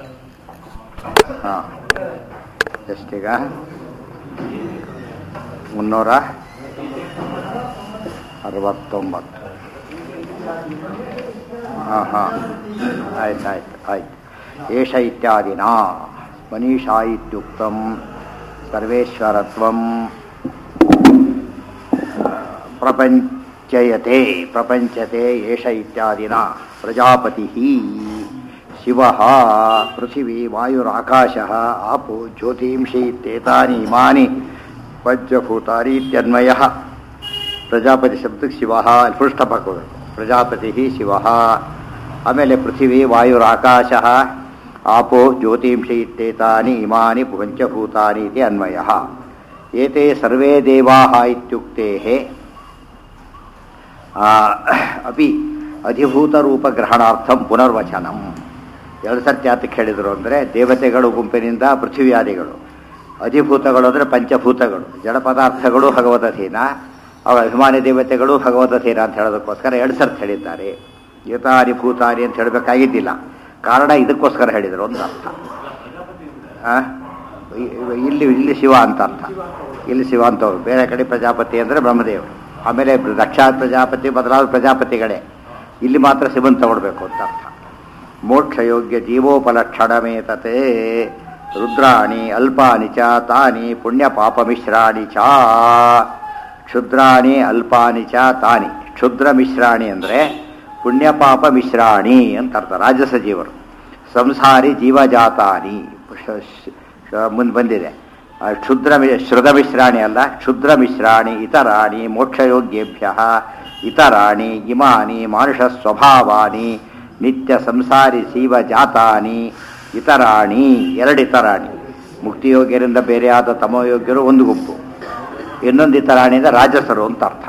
ಹಾಂ ಎಷ್ಟೀಗ ಮುನ್ನೂರ ಅರವತ್ತೊಂಬತ್ತು ಹಾಂ ಹಾಂ ಆಯ್ತು ಆಯ್ತು ಆಯ್ತು ಏಷ ಇತ್ಯಾದಿನ ಮನೀಷಾ ಇತ್ಯುಕ್ತಂ ಸರ್ವೇಶ್ವರತ್ವಂ ಪ್ರಪಂಚಯತೆ ಪ್ರಪಂಚತೆ ಏಷ ಇತ್ಯಾದಿನ ಪ್ರಜಾಪತಿ ಶಿವ ಪೃಥಿವಿ ವಾಯುರಾಕಾಶ ಆಪೋ ಜ್ಯೋತಿಂಷಿ ಇತ್ಯೇತಾನಿ ಇಮಾನಿ ಪಂಚಭೂತಾನಿ ಇತ್ಯನ್ವಯ ಪ್ರಜಾಪತಿ ಶಬ್ದಕ್ಕೆ ಶಿವ ಅಲ್ಲಿ ಪೃಷ್ಠಪ ಕೊಡಬೇಕು ಪ್ರಜಾಪತಿ ಶಿವ ಆಮೇಲೆ ಪೃಥಿವಿ ವಾಯುರಾಕಾಶ ಆಪೋ ಜ್ಯೋತಿಂಷಿ ಇತ್ಯೇತಾನಿ ಇಮಾನಿ ಪಂಚಭೂತಾನಿ ಇತಿ ಅನ್ವಯ ಏತೆ ಸರ್ವೇ ದೇವಾಃ ಇತ್ಯುಕ್ತೇಃ ಆ, ಅಪಿ ಅಧಿಭೂತರೂಪಗ್ರಹಣಾರ್ಥಂ ಪುನರ್ವಚನಂ ಎರಡು ಸರ್ತಿ ಯಾತಕ್ಕೆ ಹೇಳಿದರು ಅಂದರೆ ದೇವತೆಗಳು ಗುಂಪಿನಿಂದ ಪೃಥ್ವಿಯಾದಿಗಳು ಅಧಿಭೂತಗಳು ಅಂದರೆ ಪಂಚಭೂತಗಳು ಜಡ ಪದಾರ್ಥಗಳು ಭಗವತಧೀನ ಅವರ ಅಭಿಮಾನಿ ದೇವತೆಗಳು ಭಗವತಧೀನ ಅಂತ ಹೇಳೋದಕ್ಕೋಸ್ಕರ ಎರಡು ಸರ್ತಿ ಹೇಳಿದ್ದಾರೆ ಯಥಾರಿ ಭೂತಾರಿ ಅಂತ ಹೇಳಬೇಕಾಗಿದ್ದಿಲ್ಲ ಕಾರಣ ಇದಕ್ಕೋಸ್ಕರ ಹೇಳಿದರು ಅಂತ ಅರ್ಥ ಆ? ಇ- ಇಲ್ಲಿ ಇಲ್ಲಿ ಶಿವ ಅಂತ ಅರ್ಥ ಇಲ್ಲಿ ಶಿವ ಅಂತ ಅವ್ರು. ಬೇರೆ ಕಡೆ ಪ್ರಜಾಪತಿ ಅಂದರೆ ಬ್ರಹ್ಮದೇವರು ಆಮೇಲೆ ದಕ್ಷ ಪ್ರಜಾಪತಿ ಬದಲಾದ ಪ್ರಜಾಪತಿಗಳೇ ಇಲ್ಲಿ ಮಾತ್ರ ಶಿವನ್ ತಗೊಳ್ಬೇಕು ಅಂತ ಅರ್ಥ ಮೋಕ್ಷಯೋಗ್ಯ ಜೀವೋಪಲಕ್ಷಣಮೇತತೆ ರುದ್ರಾಣಿ ಅಲ್ಪಾನಿ ಚ ತಾನಿ ಪುಣ್ಯ ಪಾಪ ಮಿಶ್ರಾಣಿ ಚ ಕ್ಷುದ್ರಾಣಿ ಅಲ್ಪಾನಿ ಚ ತಾನಿ ಕ್ಷುದ್ರ ಮಿಶ್ರಾಣಿ ಅಂದರೆ ಪುಣ್ಯ ಪಾಪ ಮಿಶ್ರಾಣಿ ಅಂತ ಅರ್ಥ ರಾಜಸ ಜೀವರು ಸಂಸಾರಿ ಜೀವಜಾತಾನಿ ಮುಂದೆ ಬಂದಿದೆ ಆ ಕ್ಷುದ್ರ ಮಿ- ಶ್ರುತ ಮಿಶ್ರಾಣಿ ಅಲ್ಲ ಕ್ಷುದ್ರ ಮಿಶ್ರಾಣಿ ಇತರಾಣಿ ಮೋಕ್ಷಯೋಗ್ಯೇಭ್ಯ ಇತರಾಣಿ ಇಮಾನಿ ಮಾನುಷ ಸ್ವಭಾವಾನಿ ನಿತ್ಯ ಸಂಸಾರಿ ಜೀವ ಜಾತಾನಿ ಇತರಾಣಿ ಎರಡು ಇತರಾಣಿ ಮುಕ್ತಿಯೋಗ್ಯರಿಂದ ಬೇರೆಯಾದ ತಮೋಯೋಗ್ಯರು ಒಂದು ಗುಂಪು ಇನ್ನೊಂದು ಇತರಾಣಿಯಿಂದ ರಾಜಸರು ಅಂತ ಅರ್ಥ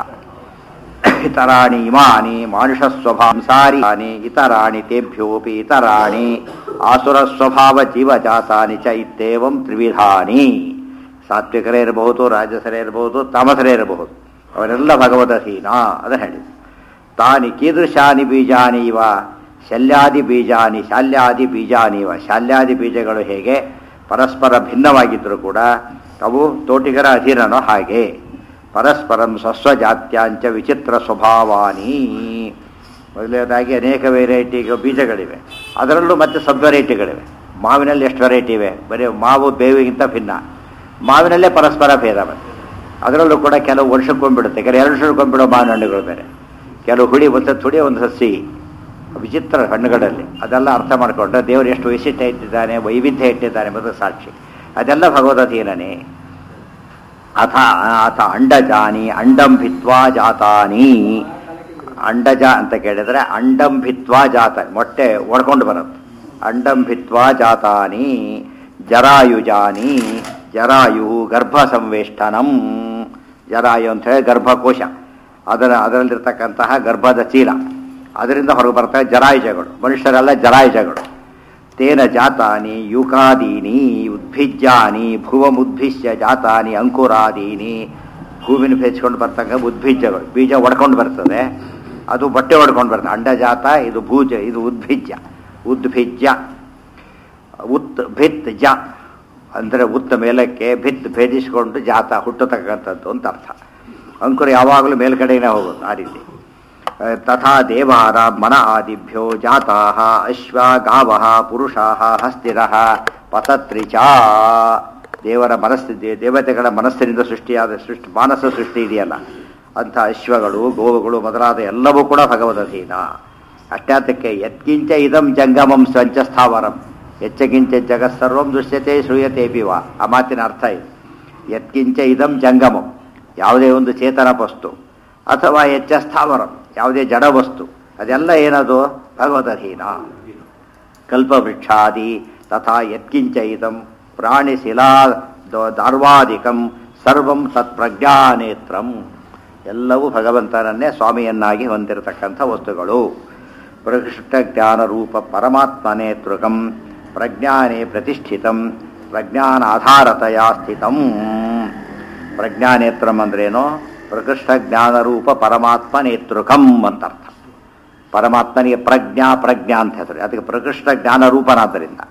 ಇತರಾಣಿ ಇಮಾನಿ ಮಾನುಷ ಸ್ವಭಾಂಸಾರಿ ಇತರಾಣಿ ತೇಭ್ಯೋಪಿ ಇತರಾಣಿ ಆಸುರ ಸ್ವಭಾವ ಜೀವಜಾತಾನಿ ಚ ಇತ್ಯೇವಂ ತ್ರಿವಿಧಾನಿ ಸಾತ್ವಿಕರೇ ಇರಬಹುದು ರಾಜಸರೇ ಇರಬಹುದು ತಾಮಸರೇ ಇರಬಹುದು ಅವರೆಲ್ಲ ಭಗವದಧೀನ ಅದನ್ನು ಹೇಳಿ ತಾನಿ ಕೀದೃಶಾನಿ ಬೀಜಾನಿ ಇವ ಶಲ್ಯಾದಿ ಬೀಜಾನಿ ಶಾಲ್ಯಾದಿ ಬೀಜಾನಿ ಇವ ಶಾಲ್ಯಾದಿ ಬೀಜಗಳು ಹೇಗೆ ಪರಸ್ಪರ ಭಿನ್ನವಾಗಿದ್ದರೂ ಕೂಡ ಅವು ತೋಟಿಗರ ಅಧೀನನೋ ಹಾಗೆ ಪರಸ್ಪರಂ ಸ್ವಸ್ವಜಾತ್ಯಾಂಚ ವಿಚಿತ್ರ ಸ್ವಭಾವಾನಿ ಮೊದಲನೇದಾಗಿ ಅನೇಕ ವೆರೈಟಿ ಬೀಜಗಳಿವೆ ಅದರಲ್ಲೂ ಮತ್ತೆ ಸಬ್ ವೆರೈಟಿಗಳಿವೆ ಮಾವಿನಲ್ಲಿ ಎಷ್ಟು ವೆರೈಟಿ ಇವೆ ಬರೀ ಮಾವು ಬೇವಿಗಿಂತ ಭಿನ್ನ ಮಾವಿನಲ್ಲೇ ಪರಸ್ಪರ ಭೇದ ಮತ್ತೆ ಅದರಲ್ಲೂ ಕೂಡ ಕೆಲವು ವರ್ಷಕ್ಕೊಂಡ್ಬಿಡುತ್ತೆ ಕೆಲವು ಎರಡು ವರ್ಷಕ್ಕೊಂಡ್ಬಿಡೋ ಮಾವಿನ ಹಣ್ಣುಗಳು ಬೇರೆ ಕೆಲವು ಹುಳಿ ಒಂದು ಹುಳಿ ಒಂದು ಹಸಿ ವಿಚಿತ್ರ ಹಣ್ಣುಗಳಲ್ಲಿ ಅದೆಲ್ಲ ಅರ್ಥ ಮಾಡಿಕೊಂಡ್ರೆ ದೇವರು ಎಷ್ಟು ವೈಶಿಷ್ಟ್ಯ ಇಟ್ಟಿದ್ದಾನೆ ವೈವಿಧ್ಯ ಇಟ್ಟಿದ್ದಾನೆ ಎಂಬುದು ಸಾಕ್ಷಿ ಅದೆಲ್ಲ ಭಗವದಧೀನನೇ ಅಥ ಅಥ ಅಂಡಜಾನಿ ಅಂಡಂ ಭಿತ್ವಾ ಜಾತಾನಿ ಅಂಡಜ ಅಂತ ಕೇಳಿದ್ರೆ ಅಂಡಂ ಭಿತ್ವಾ ಜಾತ ಮೊಟ್ಟೆ ಒಡ್ಕೊಂಡು ಬರುತ್ತೆ ಅಂಡಂ ಭಿತ್ವಾ ಜಾತಾನಿ ಜರಾಯುಜಾನಿ ಜರಾಯು ಗರ್ಭ ಸಂವೇಷ್ಟನಂ ಜರಾಯು ಅಂತ ಹೇಳಿ ಗರ್ಭಕೋಶ ಅದರ ಅದರಲ್ಲಿರ್ತಕ್ಕಂತಹ ಗರ್ಭದ ಚೀಲ ಅದರಿಂದ ಹೊರಗೆ ಬರ್ತವೆ ಜರಾಯುಜಗಳು ಮನುಷ್ಯರೆಲ್ಲ ಜರಾಯುಜಗಳು ತೇನ ಜಾತಾನಿ ಯುಕಾದೀನಿ ಉದ್ಭಿಜ್ಯಾನಿ ಭುವಮುದ್ಭಿಶ್ಯ ಜಾತಾನಿ ಅಂಕುರಾದೀನಿ ಹೂವಿನ ಬೇಯಿಸ್ಕೊಂಡು ಬರ್ತಕ್ಕ ಉದ್ಭಿಜ್ಯಗಳು ಬೀಜ ಒಡ್ಕೊಂಡು ಬರ್ತದೆ ಅದು ಬಟ್ಟೆ ಒಡ್ಕೊಂಡು ಬರ್ತದೆ ಅಂಡಜಾತ ಇದು ಭೂಜ ಇದು ಉದ್ಭಿಜ್ಯ ಉದ್ಭಿಜ್ಯ ಉತ್ ಭಿತ್ ಜ ಅಂದರೆ ಉತ್ತ ಮೇಲಕ್ಕೆ ಭಿತ್ ಭೇದಿಸಿಕೊಂಡು ಜಾತ ಹುಟ್ಟತಕ್ಕಂಥದ್ದು ಅಂತ ಅರ್ಥ ಅಂಕುರ ಯಾವಾಗಲೂ ಮೇಲ್ಕಡೆನೇ ಹೋಗೋದು ಆ ರೀತಿ ತಥಾ ದೇವಾರ ಮನ ಆದಿಭ್ಯೋ ಜಾತಾ ಅಶ್ವ ಗಾವ ಪುರುಷ ಹಸ್ತಿರ ಪತತ್ರಿ ಚ ದೇವರ ಮನಸ್ಥಿತಿ ದೇವತೆಗಳ ಮನಸ್ಸಿನಿಂದ ಸೃಷ್ಟಿಯಾದ ಸೃಷ್ಟಿ ಮಾನಸ ಸೃಷ್ಟಿ ಇದೆಯಲ್ಲ ಅಂಥ ಅಶ್ವಗಳು ಗೋವುಗಳು ಮೊದಲಾದ ಎಲ್ಲವೂ ಕೂಡ ಭಗವದಧೀನ ಅಷ್ಟಾತಕ್ಕೆ ಯತ್ಕಿಂಚ ಇದಂ ಜಂಗಮಂ ಸ್ವಂಚ ಸ್ಥಾವರಂ ಎಚ್ಚಕಿಂಚ ಜಗತ್ಸರ್ವಂ ದೃಶ್ಯತೆ ಶ್ರೂಯತೆ ಪಿವ ಆ ಮಾತಿನ ಅರ್ಥ ಇದು ಯತ್ಕಿಂಚ ಇದಂ ಜಂಗಮಂ ಯಾವುದೇ ಒಂದು ಚೇತನ ವಸ್ತು ಅಥವಾ ಎಚ್ಚ ಸ್ಥಾವರಂ ಯಾವುದೇ ಜಡ ವಸ್ತು ಅದೆಲ್ಲ ಏನದು ಭಗವದಧೀನ ಕಲ್ಪವೃಕ್ಷಾದಿ ತಥಾ ಯತ್ಕಿಂಚ ಇದಂ ಪ್ರಾಣಿಶಿಲಾ ದ- ದಾರ್ವಾದಿಕಂ ಸರ್ವಂ ಸತ್ಪ್ರಜ್ಞಾನೇತ್ರಂ ಎಲ್ಲವೂ ಭಗವಂತನನ್ನೇ ಸ್ವಾಮಿಯನ್ನಾಗಿ ಹೊಂದಿರತಕ್ಕಂಥ ವಸ್ತುಗಳು ಪ್ರಕೃಷ್ಟ ಜ್ಞಾನ ರೂಪ ಪರಮಾತ್ಮನೇತೃಕಂ ಪ್ರಜ್ಞಾನೇ ಪ್ರತಿಷ್ಠಿತಂ ಪ್ರಜ್ಞಾನಾಧಾರತೆಯ ಸ್ಥಿತಂ ಪ್ರಜ್ಞಾನೇತ್ರಂ ಅಂದ್ರೇನು ಪ್ರಕೃಷ್ಟ ಜ್ಞಾನ ರೂಪ ಪರಮಾತ್ಮ ನೇತೃಕಂ ಅಂತ ಅರ್ಥ ಪರಮಾತ್ಮನಿಗೆ ಪ್ರಜ್ಞಾ ಪ್ರಜ್ಞಾ ಅಂತ ಹೆಸರು ಅದಕ್ಕೆ ಪ್ರಕೃಷ್ಟ ಜ್ಞಾನ ರೂಪನಾದ್ದರಿಂದ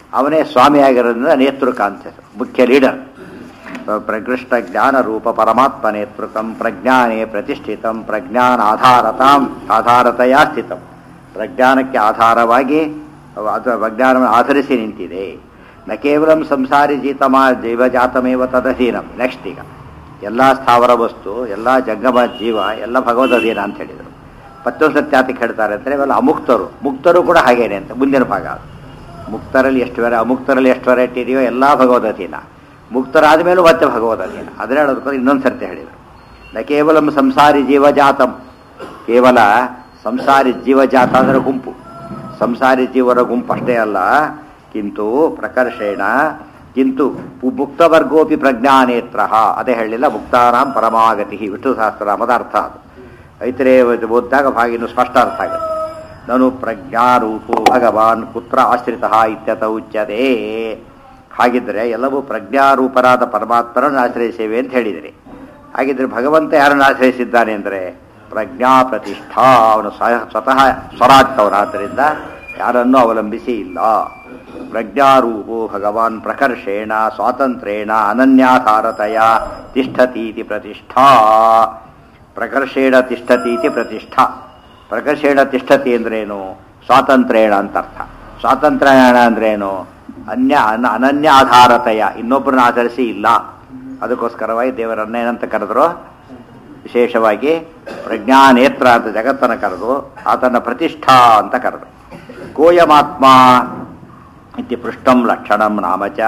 ಅವನೇ ಸ್ವಾಮಿಯಾಗಿರೋದ್ರಿಂದ ನೇತೃಕ ಅಂತ ಹೆಸರು ಮುಖ್ಯ ಲೀಡರ್ ಪ್ರಕೃಷ್ಟ ಜ್ಞಾನ ರೂಪ ಪರಮಾತ್ಮ ನೇತೃಕಂ ಪ್ರಜ್ಞಾನೇ ಪ್ರತಿಷ್ಠಿತಂ ಪ್ರಜ್ಞಾನ ಆಧಾರತಾಂ ಆಧಾರತೆಯ ಸ್ಥಿತಂ ಪ್ರಜ್ಞಾನಕ್ಕೆ ಆಧಾರವಾಗಿ ಅದು ಪ್ರಜ್ಞಾನವನ್ನು ಆಧರಿಸಿ ನಿಂತಿದೆ ನ ಕೇವಲ ಸಂಸಾರಿ ಜೀತಮಾ ಜೀವಜಾತಮೇವ ತದಧೀನಂ ನೆಕ್ಸ್ಟ್ ಈಗ ಎಲ್ಲ ಸ್ಥಾವರ ವಸ್ತು ಎಲ್ಲ ಜಂಗಮ ಜೀವ ಎಲ್ಲ ಭಗವದ್ ಅಧೀನ ಅಂತ ಹೇಳಿದರು ಮತ್ತೊಂದು ಸತ್ಯಾತಿಗೆ ಹೇಳ್ತಾರೆ ಅಂದರೆ ಇವೆಲ್ಲ ಅಮುಕ್ತರು ಮುಕ್ತರು ಕೂಡ ಹಾಗೇನೆ ಅಂತ ಮುಂದಿನ ಭಾಗ ಅದು. ಮುಕ್ತರಲ್ಲಿ ಎಷ್ಟು ವೆರ ಅಮುಕ್ತರಲ್ಲಿ ಎಷ್ಟು ವೆರೈಟಿ ಇದೆಯೋ ಎಲ್ಲ ಭಗವದ್ ಅಧೀನ ಮುಕ್ತರಾದ ಮೇಲೂ ಮತ್ತೆ ಭಗವದ್ ಅಧೀನ ಅದನ್ನ ಹೇಳೋದಕ್ಕೋಸ್ಕರ ಇನ್ನೊಂದು ಸರ್ತಿ ಹೇಳಿದರು ನ ಕೇವಲ ಸಂಸಾರಿ ಜೀವಜಾತಂ ಕೇವಲ ಸಂಸಾರಿ ಜೀವಜಾತ ಅಂದರೆ ಗುಂಪು ಸಂಸಾರಿ ಜೀವರ ಗುಂಪು ಅಷ್ಟೇ ಅಲ್ಲ ಕಿಂತು ಪ್ರಕರ್ಷೇಣ ಕಿಂತು ಪು- ಮುಕ್ತವರ್ಗೋಪಿ ಪ್ರಜ್ಞಾನೇತ್ರ ಅದೇ ಹೇಳಿಲ್ಲ ಮುಕ್ತಾನಾಂ ಪರಮಾಗತಿ ವಿಷ್ಣು ಸಹಸ್ರನಾಮದ ಅರ್ಥ ಅದು ಐತರೇ ಓದಿದಾಗ ಭಾಗ ಇನ್ನು ಸ್ಪಷ್ಟ ಅರ್ಥ ಆಗುತ್ತೆ ನಾನು ಪ್ರಜ್ಞಾರೂಪೋ ಭಗವಾನ್ ಪುತ್ರ ಆಶ್ರಿತ ಇತ್ಯತ ಉಚ್ಯತೆ ಹಾಗಿದ್ರೆ ಎಲ್ಲವೂ ಪ್ರಜ್ಞಾರೂಪರಾದ ಪರಮಾತ್ಮರನ್ನು ಆಶ್ರಯಿಸೇವೆ ಅಂತ ಹೇಳಿದಿರಿ ಹಾಗಿದ್ರೆ ಭಗವಂತ ಯಾರನ್ನು ಆಶ್ರಯಿಸಿದ್ದಾನೆ ಅಂದರೆ ಪ್ರಜ್ಞಾ ಪ್ರತಿಷ್ಠಾ ಅವನು ಸ್ವಯ- ಸ್ವತಃ ಸ್ವರಾಗ್ತವನಾದ್ದರಿಂದ ಯಾರನ್ನೂ ಅವಲಂಬಿಸಿ ಇಲ್ಲ ಪ್ರಜ್ಞಾರೂಪೋ ಭಗವಾನ್ ಪ್ರಕರ್ಷೇಣ ಸ್ವಾತಂತ್ರ್ಯೇಣ ಅನನ್ಯಾಧಾರತೆಯ ತಿಷ್ಠತೀತಿ ಪ್ರತಿಷ್ಠಾ ಪ್ರಕರ್ಷೇಣ ತಿಷ್ಠತೀತಿ ಪ್ರತಿಷ್ಠಾ ಪ್ರಕರ್ಷೇಣ ತಿಷ್ಠತಿ ಅಂದ್ರೇನು ಸ್ವಾತಂತ್ರ್ಯೇಣ ಅಂತ ಅರ್ಥ ಸ್ವಾತಂತ್ರ್ಯೇಣ ಅಂದ್ರೇನು ಅನ್ಯ ಅನ- ಅನನ್ಯ ಆಧಾರತೆಯ ಇನ್ನೊಬ್ಬರನ್ನ ಆಧರಿಸಿ ಇಲ್ಲ ಅದಕ್ಕೋಸ್ಕರವಾಗಿ ದೇವರನ್ನ ಏನಂತ ಕರೆದ್ರು ವಿಶೇಷವಾಗಿ ಪ್ರಜ್ಞಾನೇತ್ರ ಅಂತ ಜಗತ್ತನ್ನು ಕರೆದು ಆತನ ಪ್ರತಿಷ್ಠಾ ಅಂತ ಕರೆದು ಕೋಯಮಾತ್ಮ ಇತಿ ಪೃಷ್ಟಂ ಲಕ್ಷಣಂ ನಾಮ ಚ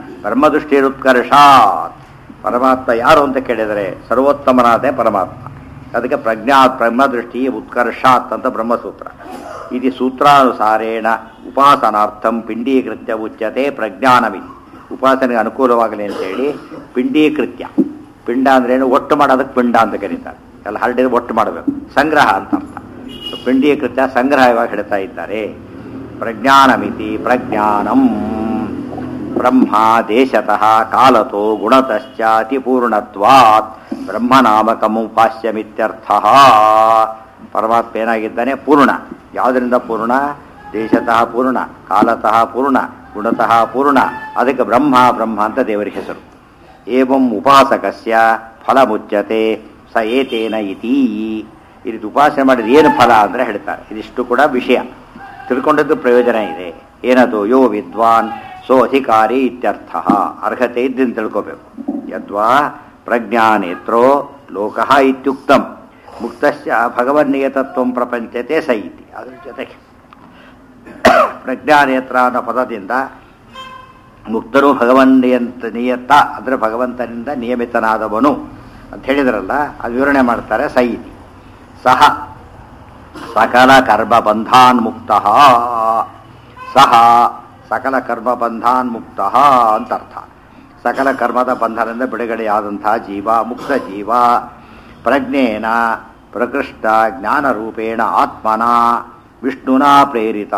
ಬ್ರಹ್ಮದೃಷ್ಟಿರುತ್ಕರ್ಷಾತ್ ಪರಮಾತ್ಮ ಯಾರು ಅಂತ ಕೇಳಿದರೆ ಸರ್ವೋತ್ತಮನಾದೇ ಪರಮಾತ್ಮ ಅದಕ್ಕೆ ಪ್ರಜ್ಞಾ ಬ್ರಹ್ಮದೃಷ್ಟಿ ಉತ್ಕರ್ಷಾತ್ ಅಂತ ಬ್ರಹ್ಮಸೂತ್ರ ಇದು ಸೂತ್ರಾನುಸಾರೇಣ ಉಪಾಸನಾರ್ಥಂ ಪಿಂಡೀಕೃತ್ಯ ಉಚ್ಯತೆ ಪ್ರಜ್ಞಾನವಿತಿ ಉಪಾಸನೆಗೆ ಅನುಕೂಲವಾಗಲಿ ಅಂತೇಳಿ ಪಿಂಡೀಕೃತ್ಯ ಪಿಂಡ ಅಂದ್ರೇನು ಒಟ್ಟು ಮಾಡೋದಕ್ಕೆ ಪಿಂಡ ಅಂತ ಕರೀತಾರೆ ಎಲ್ಲ ಹರಡಿದ ಒಟ್ಟು ಮಾಡಬೇಕು ಸಂಗ್ರಹ ಅಂತ ಅರ್ಥ ಸೊ ಪಿಂಡೀಕೃತ್ಯ ಸಂಗ್ರಹವಾಗಿ ಹೇಳ್ತಾ ಇದ್ದಾರೆ ಪ್ರಜ್ಞಾನಮಿತಿ ಪ್ರಜ್ಞಾನಂ ಬ್ರಹ್ಮ ದೇಶತಃ ಕಾಲತೋ ಗುಣತಶ್ಚ ಅತಿಪೂರ್ಣತ್ವಾತ್ ಬ್ರಹ್ಮನಾಮಕಮುಪಾಸ್ಯಮಿತ್ಯರ್ಥ ಪರಮಾತ್ಮ ಏನಾಗಿದ್ದಾನೆ ಪೂರ್ಣ ಯಾವುದರಿಂದ ಪೂರ್ಣ ದೇಶತಃ ಪೂರ್ಣ ಕಾಲತಃ ಪೂರ್ಣ ಗುಣತಃ ಪೂರ್ಣ ಅದಕ್ಕೆ ಬ್ರಹ್ಮ ಬ್ರಹ್ಮ ಅಂತ ದೇವರ ಹೆಸರು ಏವಂ ಉಪಾಸಕಸ್ಯ ಫಲ ಮುಚ್ಯತೆ ಸ ಏತೇನ ಇತಿ ಈ ರೀತಿ ಉಪಾಸನೆ ಮಾಡಿದ ಏನು ಫಲ ಅಂದರೆ ಹೇಳ್ತಾರೆ ಇದಿಷ್ಟು ಕೂಡ ವಿಷಯ ತಿಳ್ಕೊಂಡದ್ದು ಪ್ರಯೋಜನ ಇದೆ ಏನದು ಯೋ ವಿದ್ವಾನ್ ಸೋ ಅಧಿಕಾರಿ ಇತ್ಯರ್ಥ ಅರ್ಹತೆ ಇದ್ದಿಂದ ತಿಳ್ಕೋಬೇಕು ಯದ್ವಾ ಪ್ರಜ್ಞಾನೇತ್ರೋ ಲೋಕಃ ಇತ್ಯುಕ್ತಂ ಮುಕ್ತಸ್ಯ ಭಗವನ್ನಿಯತತ್ವಂ ಪ್ರಪಂಚತೆ ಸ ಇತಿ ಅದ್ರ ಜೊತೆಗೆ ಪ್ರಜ್ಞಾನೇತ್ರ ಅನ್ನೋ ಪದದಿಂದ ಮುಕ್ತರು ಭಗವನ್ ನಿಯಂತ ನಿಯತ ಅಂದರೆ ಭಗವಂತನಿಂದ ನಿಯಮಿತನಾದವನು ಅಂತ ಹೇಳಿದ್ರಲ್ಲ ಅದು ವಿವರಣೆ ಮಾಡ್ತಾರೆ ಸ ಇತಿ ಸಹ ಸಕಲ ಕರ್ಮ ಬಂಧಾನ್ ಮುಕ್ತ ಸಹ ಸಕಲ ಕರ್ಮ ಬಂಧಾನ್ ಮುಕ್ತ ಅಂತ ಅರ್ಥ ಸಕಲ ಕರ್ಮದ ಬಂಧನದಿಂದ ಬಿಡುಗಡೆಯಾದಂತಹ ಜೀವ ಮುಕ್ತ ಜೀವ ಪ್ರಜ್ಞೇನ ಪ್ರಕೃಷ್ಟ ಜ್ಞಾನರೂಪೇಣ ಆತ್ಮನ ವಿಷ್ಣುನಾ ಪ್ರೇರಿತ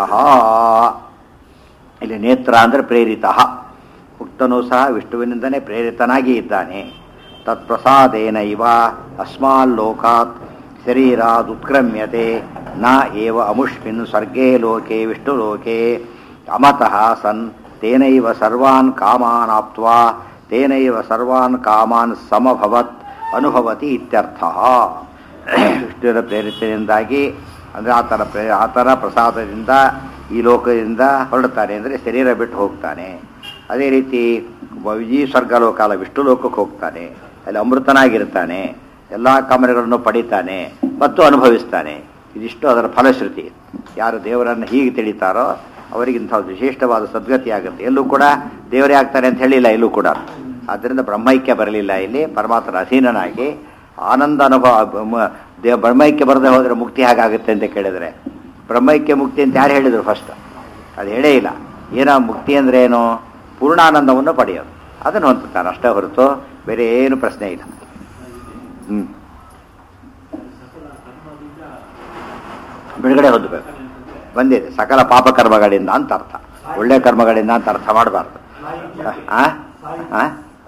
ಇಲ್ಲಿ ನೇತ್ರ ಅಂದರೆ ಪ್ರೇರಿತ ಮುಕ್ತನೂ ಸಹ ವಿಷ್ಣುವಿನಿಂದನೇ ಪ್ರೇರಿತನಾಗಿ ಇದ್ದಾನೆ ತತ್ಪ್ರಸಾದೇನ ಇವ ಅಸ್ಮಾಲ್ಲೋಕಾತ್ ಶರೀರಾದ್ ಉತ್ಕ್ರಮ್ಯತೆ ನ ಏವ ಅಮುಷ್ಮಿನ್ ಸ್ವರ್ಗೇ ಲೋಕೆ ವಿಷ್ಣುಲೋಕೆ ಅಮತಃ ಸನ್ ತೇನೈವ ಸರ್ವಾನ್ ಕಾಮಾನ್ ಆಪ್ತ್ವಾ ತೇನೈವ ಸರ್ವಾನ್ ಕಾಮಾನ್ ಸಮಭವತ್ ಅನುಭವತಿ ಇತ್ಯರ್ಥ ವಿಷ್ಣುವಿನ ಪ್ರೇರಿತದಿಂದಾಗಿ ಅಂದರೆ ಆತನ ಪ್ರೇ ಆತನ ಪ್ರಸಾದದಿಂದ ಈ ಲೋಕದಿಂದ ಹೊರಡ್ತಾನೆ ಅಂದರೆ ಶರೀರ ಬಿಟ್ಟು ಹೋಗ್ತಾನೆ ಅದೇ ರೀತಿ ವ- ಈ ಸ್ವರ್ಗಲೋಕ ಅಲ್ಲ ವಿಷ್ಣು ಲೋಕಕ್ಕೆ ಹೋಗ್ತಾನೆ ಅಲ್ಲಿ ಅಮೃತನಾಗಿರ್ತಾನೆ ಎಲ್ಲ ಕಾಮನೆಗಳನ್ನು ಪಡಿತಾನೆ ಮತ್ತು ಅನುಭವಿಸ್ತಾನೆ ಇದಿಷ್ಟು ಅದರ ಫಲಶ್ರುತಿ ಯಾರು ದೇವರನ್ನು ಹೀಗೆ ತಿಳಿತಾರೋ ಅವರಿಗೆ ಇಂಥ ಒಂದು ವಿಶಿಷ್ಟವಾದ ಸದ್ಗತಿ ಆಗುತ್ತೆ ಎಲ್ಲೂ ಕೂಡ ದೇವರೇ ಆಗ್ತಾನೆ ಅಂತ ಹೇಳಿಲ್ಲ ಎಲ್ಲೂ ಕೂಡ ಆದ್ದರಿಂದ ಬ್ರಹ್ಮೈಕ್ಯ ಬರಲಿಲ್ಲ ಇಲ್ಲಿ ಪರಮಾತ್ಮನ ಅಧೀನನಾಗಿ ಆನಂದ ಅನುಭವ ಮ- ದೇ- ಬ್ರಹ್ಮೈಕ್ಯ ಬರದೆ ಹೋದರೆ ಮುಕ್ತಿ ಹೇಗಾಗುತ್ತೆ ಅಂತ ಕೇಳಿದರೆ ಬ್ರಹ್ಮೈಕ್ಯ ಮುಕ್ತಿ ಅಂತ ಯಾರು ಹೇಳಿದರು ಫಸ್ಟ್ ಅದು ಹೇಳೇ ಇಲ್ಲ ಏನೋ ಮುಕ್ತಿ ಅಂದರೆ ಏನು ಪೂರ್ಣಾನಂದವನ್ನು ಪಡೆಯೋದು ಅದನ್ನು ಹೊಂದುತ್ತಾನೆ ಅಷ್ಟೇ ಹೊರತು ಬೇರೆ ಏನು ಪ್ರಶ್ನೆ ಇಲ್ಲ ಹ್ಞೂ ಬಿಡುಗಡೆ ಹೊಂದಬೇಕು ಬಂದಿದೆ ಸಕಲ ಪಾಪ ಕರ್ಮಗಳಿಂದ ಅಂತ ಅರ್ಥ ಒಳ್ಳೆ ಕರ್ಮಗಳಿಂದ ಅಂತ ಅರ್ಥ ಮಾಡಬಾರ್ದು ಆ ಆ?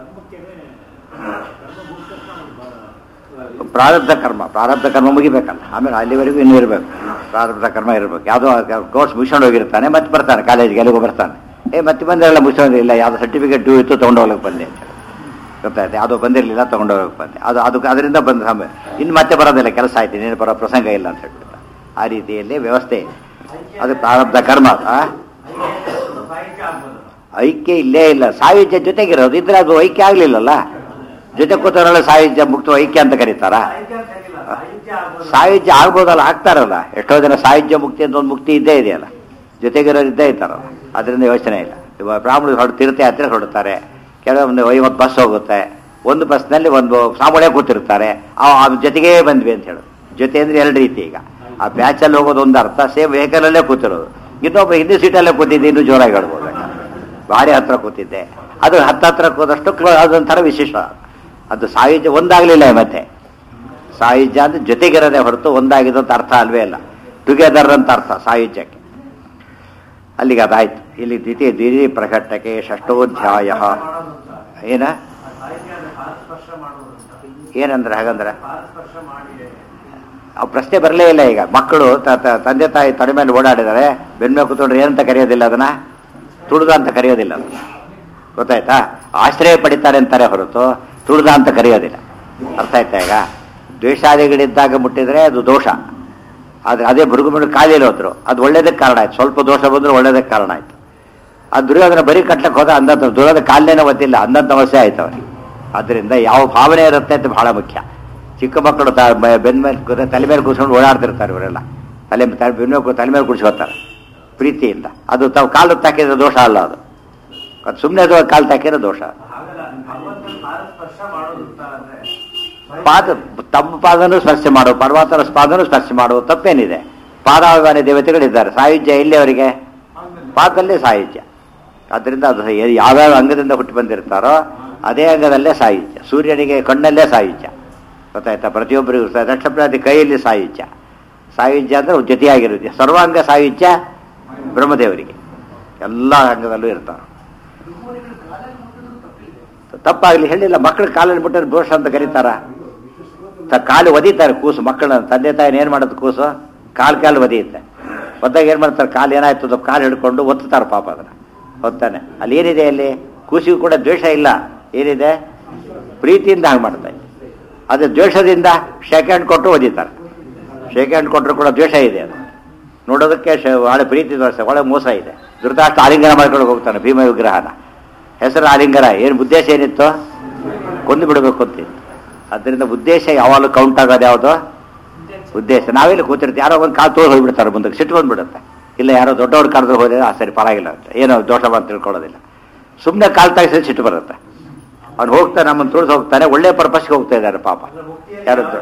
ಪ್ರಾರಬ್ಧ ಕರ್ಮ ಪ್ರಾರಬ್ಧ ಕರ್ಮ ಮುಗಿಬೇಕಲ್ಲ ಆಮೇಲೆ ಅಲ್ಲಿವರೆಗೂ ಇನ್ನೂ ಇರಬೇಕು ಪ್ರಾರಬ್ಧ ಕರ್ಮ ಇರಬೇಕು ಯಾವುದೋ ಕೋರ್ಸ್ ಮುಗಿಸ್ಕೊಂಡು ಹೋಗಿರ್ತಾನೆ ಮತ್ತೆ ಬರ್ತಾನೆ ಕಾಲೇಜ್ಗೆ ಎಲ್ಲಿಗೋ ಬರ್ತಾನೆ ಏ ಮತ್ತೆ ಬಂದರೆಲ್ಲ ಮುಗಿಸೋದು ಇಲ್ಲ ಯಾವ್ದು ಸರ್ಟಿಫಿಕೇಟ್ ಡ್ಯೂ ಇತ್ತು ತೊಗೊಂಡೋಗ್ಲಿಕ್ಕೆ ಬಂದೆ ಅಂತ ಹೇಳಿ. ಗೊತ್ತಾಯ್ತು ಯಾವುದೋ ಬಂದಿರಲಿಲ್ಲ ತೊಗೊಂಡೋಗಕ್ಕೆ ಬಂದೆ ಅದು ಅದಕ್ಕೆ ಅದರಿಂದ ಬಂದ ಸಮಯ ಇನ್ನು ಮತ್ತೆ ಬರೋದಿಲ್ಲ ಕೆಲಸ ಆಯ್ತು ನೀನು ಬರೋ ಪ್ರಸಂಗ ಇಲ್ಲ ಅಂತ ಹೇಳ್ಬಿಟ್ಟು ಆ ರೀತಿಯಲ್ಲಿ ವ್ಯವಸ್ಥೆ ಅದು ಪ್ರಾರಬ್ಧ ಕರ್ಮ ಆ? ಐಕ್ಯ ಇಲ್ಲೇ ಇಲ್ಲ ಸಾಯುಜ್ಯ ಜೊತೆಗಿರೋದು ಇದ್ರೆ ಅದು ಐಕ್ಯ ಆಗ್ಲಿಲ್ಲಲ್ಲ ಜೊತೆ ಕೂತವರೆಲ್ಲ ಸಾಯುಜ್ಯ ಮುಕ್ತ ಐಕ್ಯ ಅಂತ ಕರೀತಾರ ಸಾಯುಜ್ಯ ಆಗ್ಬೋದಲ್ಲ ಆಗ್ತಾರಲ್ಲ ಎಷ್ಟೋ ಜನ ಸಾಯುಜ್ಯ ಮುಕ್ತಿ ಅಂತ ಒಂದು ಮುಕ್ತಿ ಇದ್ದೇ ಇದೆಯಲ್ಲ ಜೊತೆಗಿರೋರು ಇದ್ದೇ ಇರ್ತಾರಲ್ಲ ಅದರಿಂದ ಯೋಚನೆ ಇಲ್ಲ ಇವಾಗ ಬ್ರಾಹ್ಮಣರು ಹೊರಡು ತೀರ್ಥಯಾತ್ರೆ ಹೊರಡ್ತಾರೆ ಕೆಲವೊಂದು ಐವತ್ತು ಬಸ್ ಹೋಗುತ್ತೆ ಒಂದು ಬಸ್ನಲ್ಲಿ ಒಂದು ಸಾಮಾನ್ಯ ಕೂತಿರ್ತಾರೆ ಆ ಆ ಜೊತೆಗೇ ಬಂದ್ವಿ ಅಂತ ಹೇಳೋದು ಜೊತೆ ಅಂದ್ರೆ ಎರಡು ರೀತಿ ಈಗ ಆ ಬ್ಯಾಚಲ್ಲಿ ಹೋಗೋದು ಒಂದು ಅರ್ಥ ಸೇಮ್ ವೆಹಿಕಲಲ್ಲೇ ಕೂತಿರೋದು ಇನ್ನೊಬ್ಬ ಹಿಂದೆ ಸೀಟಲ್ಲೇ ಕೂತಿದ್ದೆ ಇನ್ನೂ ಜೋರಾಗಿ ಹೇಳ್ಬೋದು ಭಾರಿ ಹತ್ರ ಕೂತಿದ್ದೆ ಅದು ಹತ್ತ ಹತ್ರ ಕೂದಷ್ಟು ಕ್ಲೋ ಅದೊಂಥರ ವಿಶೇಷ ಅದು ಸಾಯುಜ್ಯ ಒಂದಾಗಲಿಲ್ಲ ಮತ್ತೆ ಸಾಯುಜ್ಯ ಅಂದ್ರೆ ಜೊತೆಗಿರೋದೇ ಹೊರತು ಒಂದಾಗಿದ್ದು ಅಂತ ಅರ್ಥ ಅಲ್ವೇ ಇಲ್ಲ ಟುಗೆದರ್ ಅಂತ ಅರ್ಥ ಸಾಯುಜ್ಯಕ್ಕೆ ಅಲ್ಲಿಗೆ ಅದಾಯ್ತು ಇಲ್ಲಿ ದ್ವಿತೀಯ ದ್ವಿತೀಯ ಪ್ರಕಟಕ್ಕೆ ಷಷ್ಠೋಧ್ಯಾಯ ಏನ ಏನಂದ್ರೆ ಹಾಗಂದ್ರೆ ಆ ಪ್ರಶ್ನೆ ಬರಲೇ ಇಲ್ಲ ಈಗ ಮಕ್ಕಳು ತ- ತ- ತಂದೆ ತಾಯಿ ತಲೆ ಮೇಲೆ ಓಡಾಡಿದ್ದಾರೆ ಬೆನ್ಮೆ ಕೂತ್ಕೊಂಡ್ರೆ ಏನಂತ ಕರೆಯೋದಿಲ್ಲ ಅದನ್ನ ತುಳಿದ ಅಂತ ಕರೆಯೋದಿಲ್ಲ ಅದನ್ನ ಗೊತ್ತಾಯ್ತಾ ಆಶ್ರಯ ಪಡಿತಾರೆ ಅಂತಾರೆ ಹೊರತು ತುಳಿದ ಅಂತ ಕರೆಯೋದಿಲ್ಲ ಅರ್ಥ ಆಯ್ತಾ ಈಗ ದ್ವೇಷಾದಿಗಳಿದ್ದಾಗ ಮುಟ್ಟಿದ್ರೆ ಅದು ದೋಷ ಆದ್ರೆ ಅದೇ ಬುರುಗುಮುರು ಕಾಲಿಲ್ ಹೋದ್ರು ಅದು ಒಳ್ಳೇದಕ್ಕೆ ಕಾರಣ ಆಯ್ತು ಸ್ವಲ್ಪ ದೋಷ ಬಂದ್ರೆ ಒಳ್ಳೇದಕ್ಕೆ ಕಾರಣ ಆಯ್ತು ಆ ದುರ್ಯೋಧನ ಬರೀ ಕಟ್ಲಕ್ಕೆ ಹೋದ ಅಂದಂತ ದುರ್ಯೋಧನ ಕಾಲೇನೋ ಗೊತ್ತಿಲ್ಲ ಅಂದಂತ ಅವಶ್ಯ ಆಯ್ತು ಅವನಿಗೆ ಅದರಿಂದ ಯಾವ ಭಾವನೆ ಇರುತ್ತೆ ಅಂತ ಬಹಳ ಮುಖ್ಯ ಚಿಕ್ಕ ಮಕ್ಕಳು ತ ಬ- ಬೆನ್ನ ಮೇಲೆ ಕೂತ- ತಲೆ ಮೇಲೆ ಕೂತ್ಕೊಂಡು ಓಡಾಡ್ತಿರ್ತಾರೆ ಇವರೆಲ್ಲ ತಲೆ ತಲೆ ಬೆನ್ನ ಮೇಲೆ ಕೂ- ತಲೆ ಮೇಲೆ ಕೂಡಿಸ್ಕೋತಾರೆ ಪ್ರೀತಿಯಿಂದ ಅದು ತಾವು ಕಾಲು ತಾಕಿದ್ರೆ ದೋಷ ಅಲ್ಲ ಅದು ಅದು ಸುಮ್ಮನೆ ಅದು ಕಾಲು ತಾಕಿರೋ ದೋಷ ಪಾದ ತಮ್ಮ ಪಾದನೂ ಸ್ಪರ್ಶ ಮಾಡು ಪರ್ವತನ ಪಾದನೂ ಸ್ಪರ್ಶ ಮಾಡು ತಪ್ಪೇನಿದೆ ಪಾದಾಭಿಮಾನಿ ದೇವತೆಗಳಿದ್ದಾರೆ ಸಾಯುಜ್ಯ ಎಲ್ಲಿ ಅವರಿಗೆ ಪಾದಲ್ಲೇ ಸಾಯುಜ್ಯ ಅದರಿಂದ ಅದು ಯ- ಯಾವ್ಯಾವ ಅಂಗದಿಂದ ಹುಟ್ಟಿ ಬಂದಿರ್ತಾರೋ ಅದೇ ಅಂಗದಲ್ಲೇ ಸಾಯುಜ್ಯ ಸೂರ್ಯನಿಗೆ ಕಣ್ಣಲ್ಲೇ ಸಾಯುಜ್ಯ ಗೊತ್ತಾಯ್ತಾ ಪ್ರತಿಯೊಬ್ಬರಿಗೂ ಸ- ನಕ್ಷಪ್ರಾತಿ ಕೈಯಲ್ಲಿ ಸಾಯುಜ್ಯ ಸಾಯುಜ್ಯ ಅಂದ್ರೆ ಜೊತೆಯಾಗಿರುತ್ತೆ ಸರ್ವಾಂಗ ಸಾಯುಜ್ಯ ಬ್ರಹ್ಮದೇವರಿಗೆ ಎಲ್ಲ ಅಂಗದಲ್ಲೂ ಇರ್ತಾರೆ ತಪ್ಪಾಗ್ಲಿ ಹೇಳಿಲ್ಲ ಮಕ್ಕಳು ಕಾಲಲ್ಲಿ ಬಿಟ್ಟರೆ ದೋಷ ಅಂತ ಕರೀತಾರ ತ- ಕಾಲು ಒದೀತಾರೆ ಕೂಸು ಮಕ್ಕಳನ್ನ ತಂದೆ ತಾಯಿನ ಏನ್ ಮಾಡೋದು ಕೂಸು ಕಾಲು ಕಾಲು ಒದಿಯುತ್ತೆ ಒದ್ದಾಗ ಏನ್ ಮಾಡ್ತಾರೆ ಕಾಲು ಏನಾಯ್ತು ಅದು ಕಾಲು ಹಿಡ್ಕೊಂಡು ಒತ್ತುತ್ತಾರೆ ಪಾಪ ಅದನ್ನ ಹೊತ್ತಾನೆ ಅಲ್ಲಿ ಏನಿದೆ ಅಲ್ಲಿ ಕೂಸಿಗೂ ಕೂಡ ದ್ವೇಷ ಇಲ್ಲ ಏನಿದೆ ಪ್ರೀತಿಯಿಂದ ಹಾಗೆ ಮಾಡ್ತಾರೆ ಅದೇ ದ್ವೇಷದಿಂದ ಶೇಕ್ ಹ್ಯಾಂಡ್ ಕೊಟ್ಟು ಒದಿತಾರೆ ಶೇಕ್ ಹ್ಯಾಂಡ್ ಕೊಟ್ಟರು ಕೂಡ ದ್ವೇಷ ಇದೆ ಅದು ನೋಡೋದಕ್ಕೆ ಶ- ಒಳ್ಳೆ ಪ್ರೀತಿ ದೋಷ ಒಳ್ಳೆ ಮೋಸ ಇದೆ ಧೃತರಾಷ್ಟ್ರ ಆಲಿಂಗನ ಮಾಡ್ಕೊಂಡು ಹೋಗ್ತಾನೆ ಭೀಮ ವಿಗ್ರಹನ ಹೆಸರು ಆಲಿಂಗನ ಏನು ಉದ್ದೇಶ ಏನಿತ್ತು ಕೊಂದು ಬಿಡಬೇಕು ಅಂತಿತ್ತು ಅದರಿಂದ ಉದ್ದೇಶ ಯಾವಾಗಲೂ ಕೌಂಟ್ ಆಗೋದು ಯಾವುದು ಉದ್ದೇಶ ನಾವೆಲ್ಲಿ ಕೂತಿರ್ತೀವಿ ಯಾರೋ ಒಂದು ಕಾಲು ತೋರು ಹೋಗ್ಬಿಡ್ತಾರೆ ಮುಂದಕ್ಕೆ ಸಿಟ್ಟು ಬಂದ್ಬಿಡುತ್ತೆ ಇಲ್ಲ ಯಾರೋ ದೊಡ್ಡವ್ರು ಕರೆದ್ರು ಹೋದ್ರೆ ಆ ಸರಿ ಪರವಾಗಿಲ್ಲ ಅಂತ ಏನೋ ದೋಷ ಬಂದು ತಿಳ್ಕೊಳ್ಳೋದಿಲ್ಲ ಸುಮ್ಮನೆ ಕಾಲು ತಾಗಿಸಿದ್ರೆ ಸಿಟ್ಟು ಬರುತ್ತೆ ಅವ್ನು ಹೋಗ್ತಾನೆ ನಮ್ಮನ್ನು ತುಳಿದು ಹೋಗ್ತಾನೆ ಒಳ್ಳೆ ಪರ್ಪಸ್ಗೆ ಹೋಗ್ತಾ ಇದ್ದಾರೆ ಪಾಪ ಯಾರದ್ದು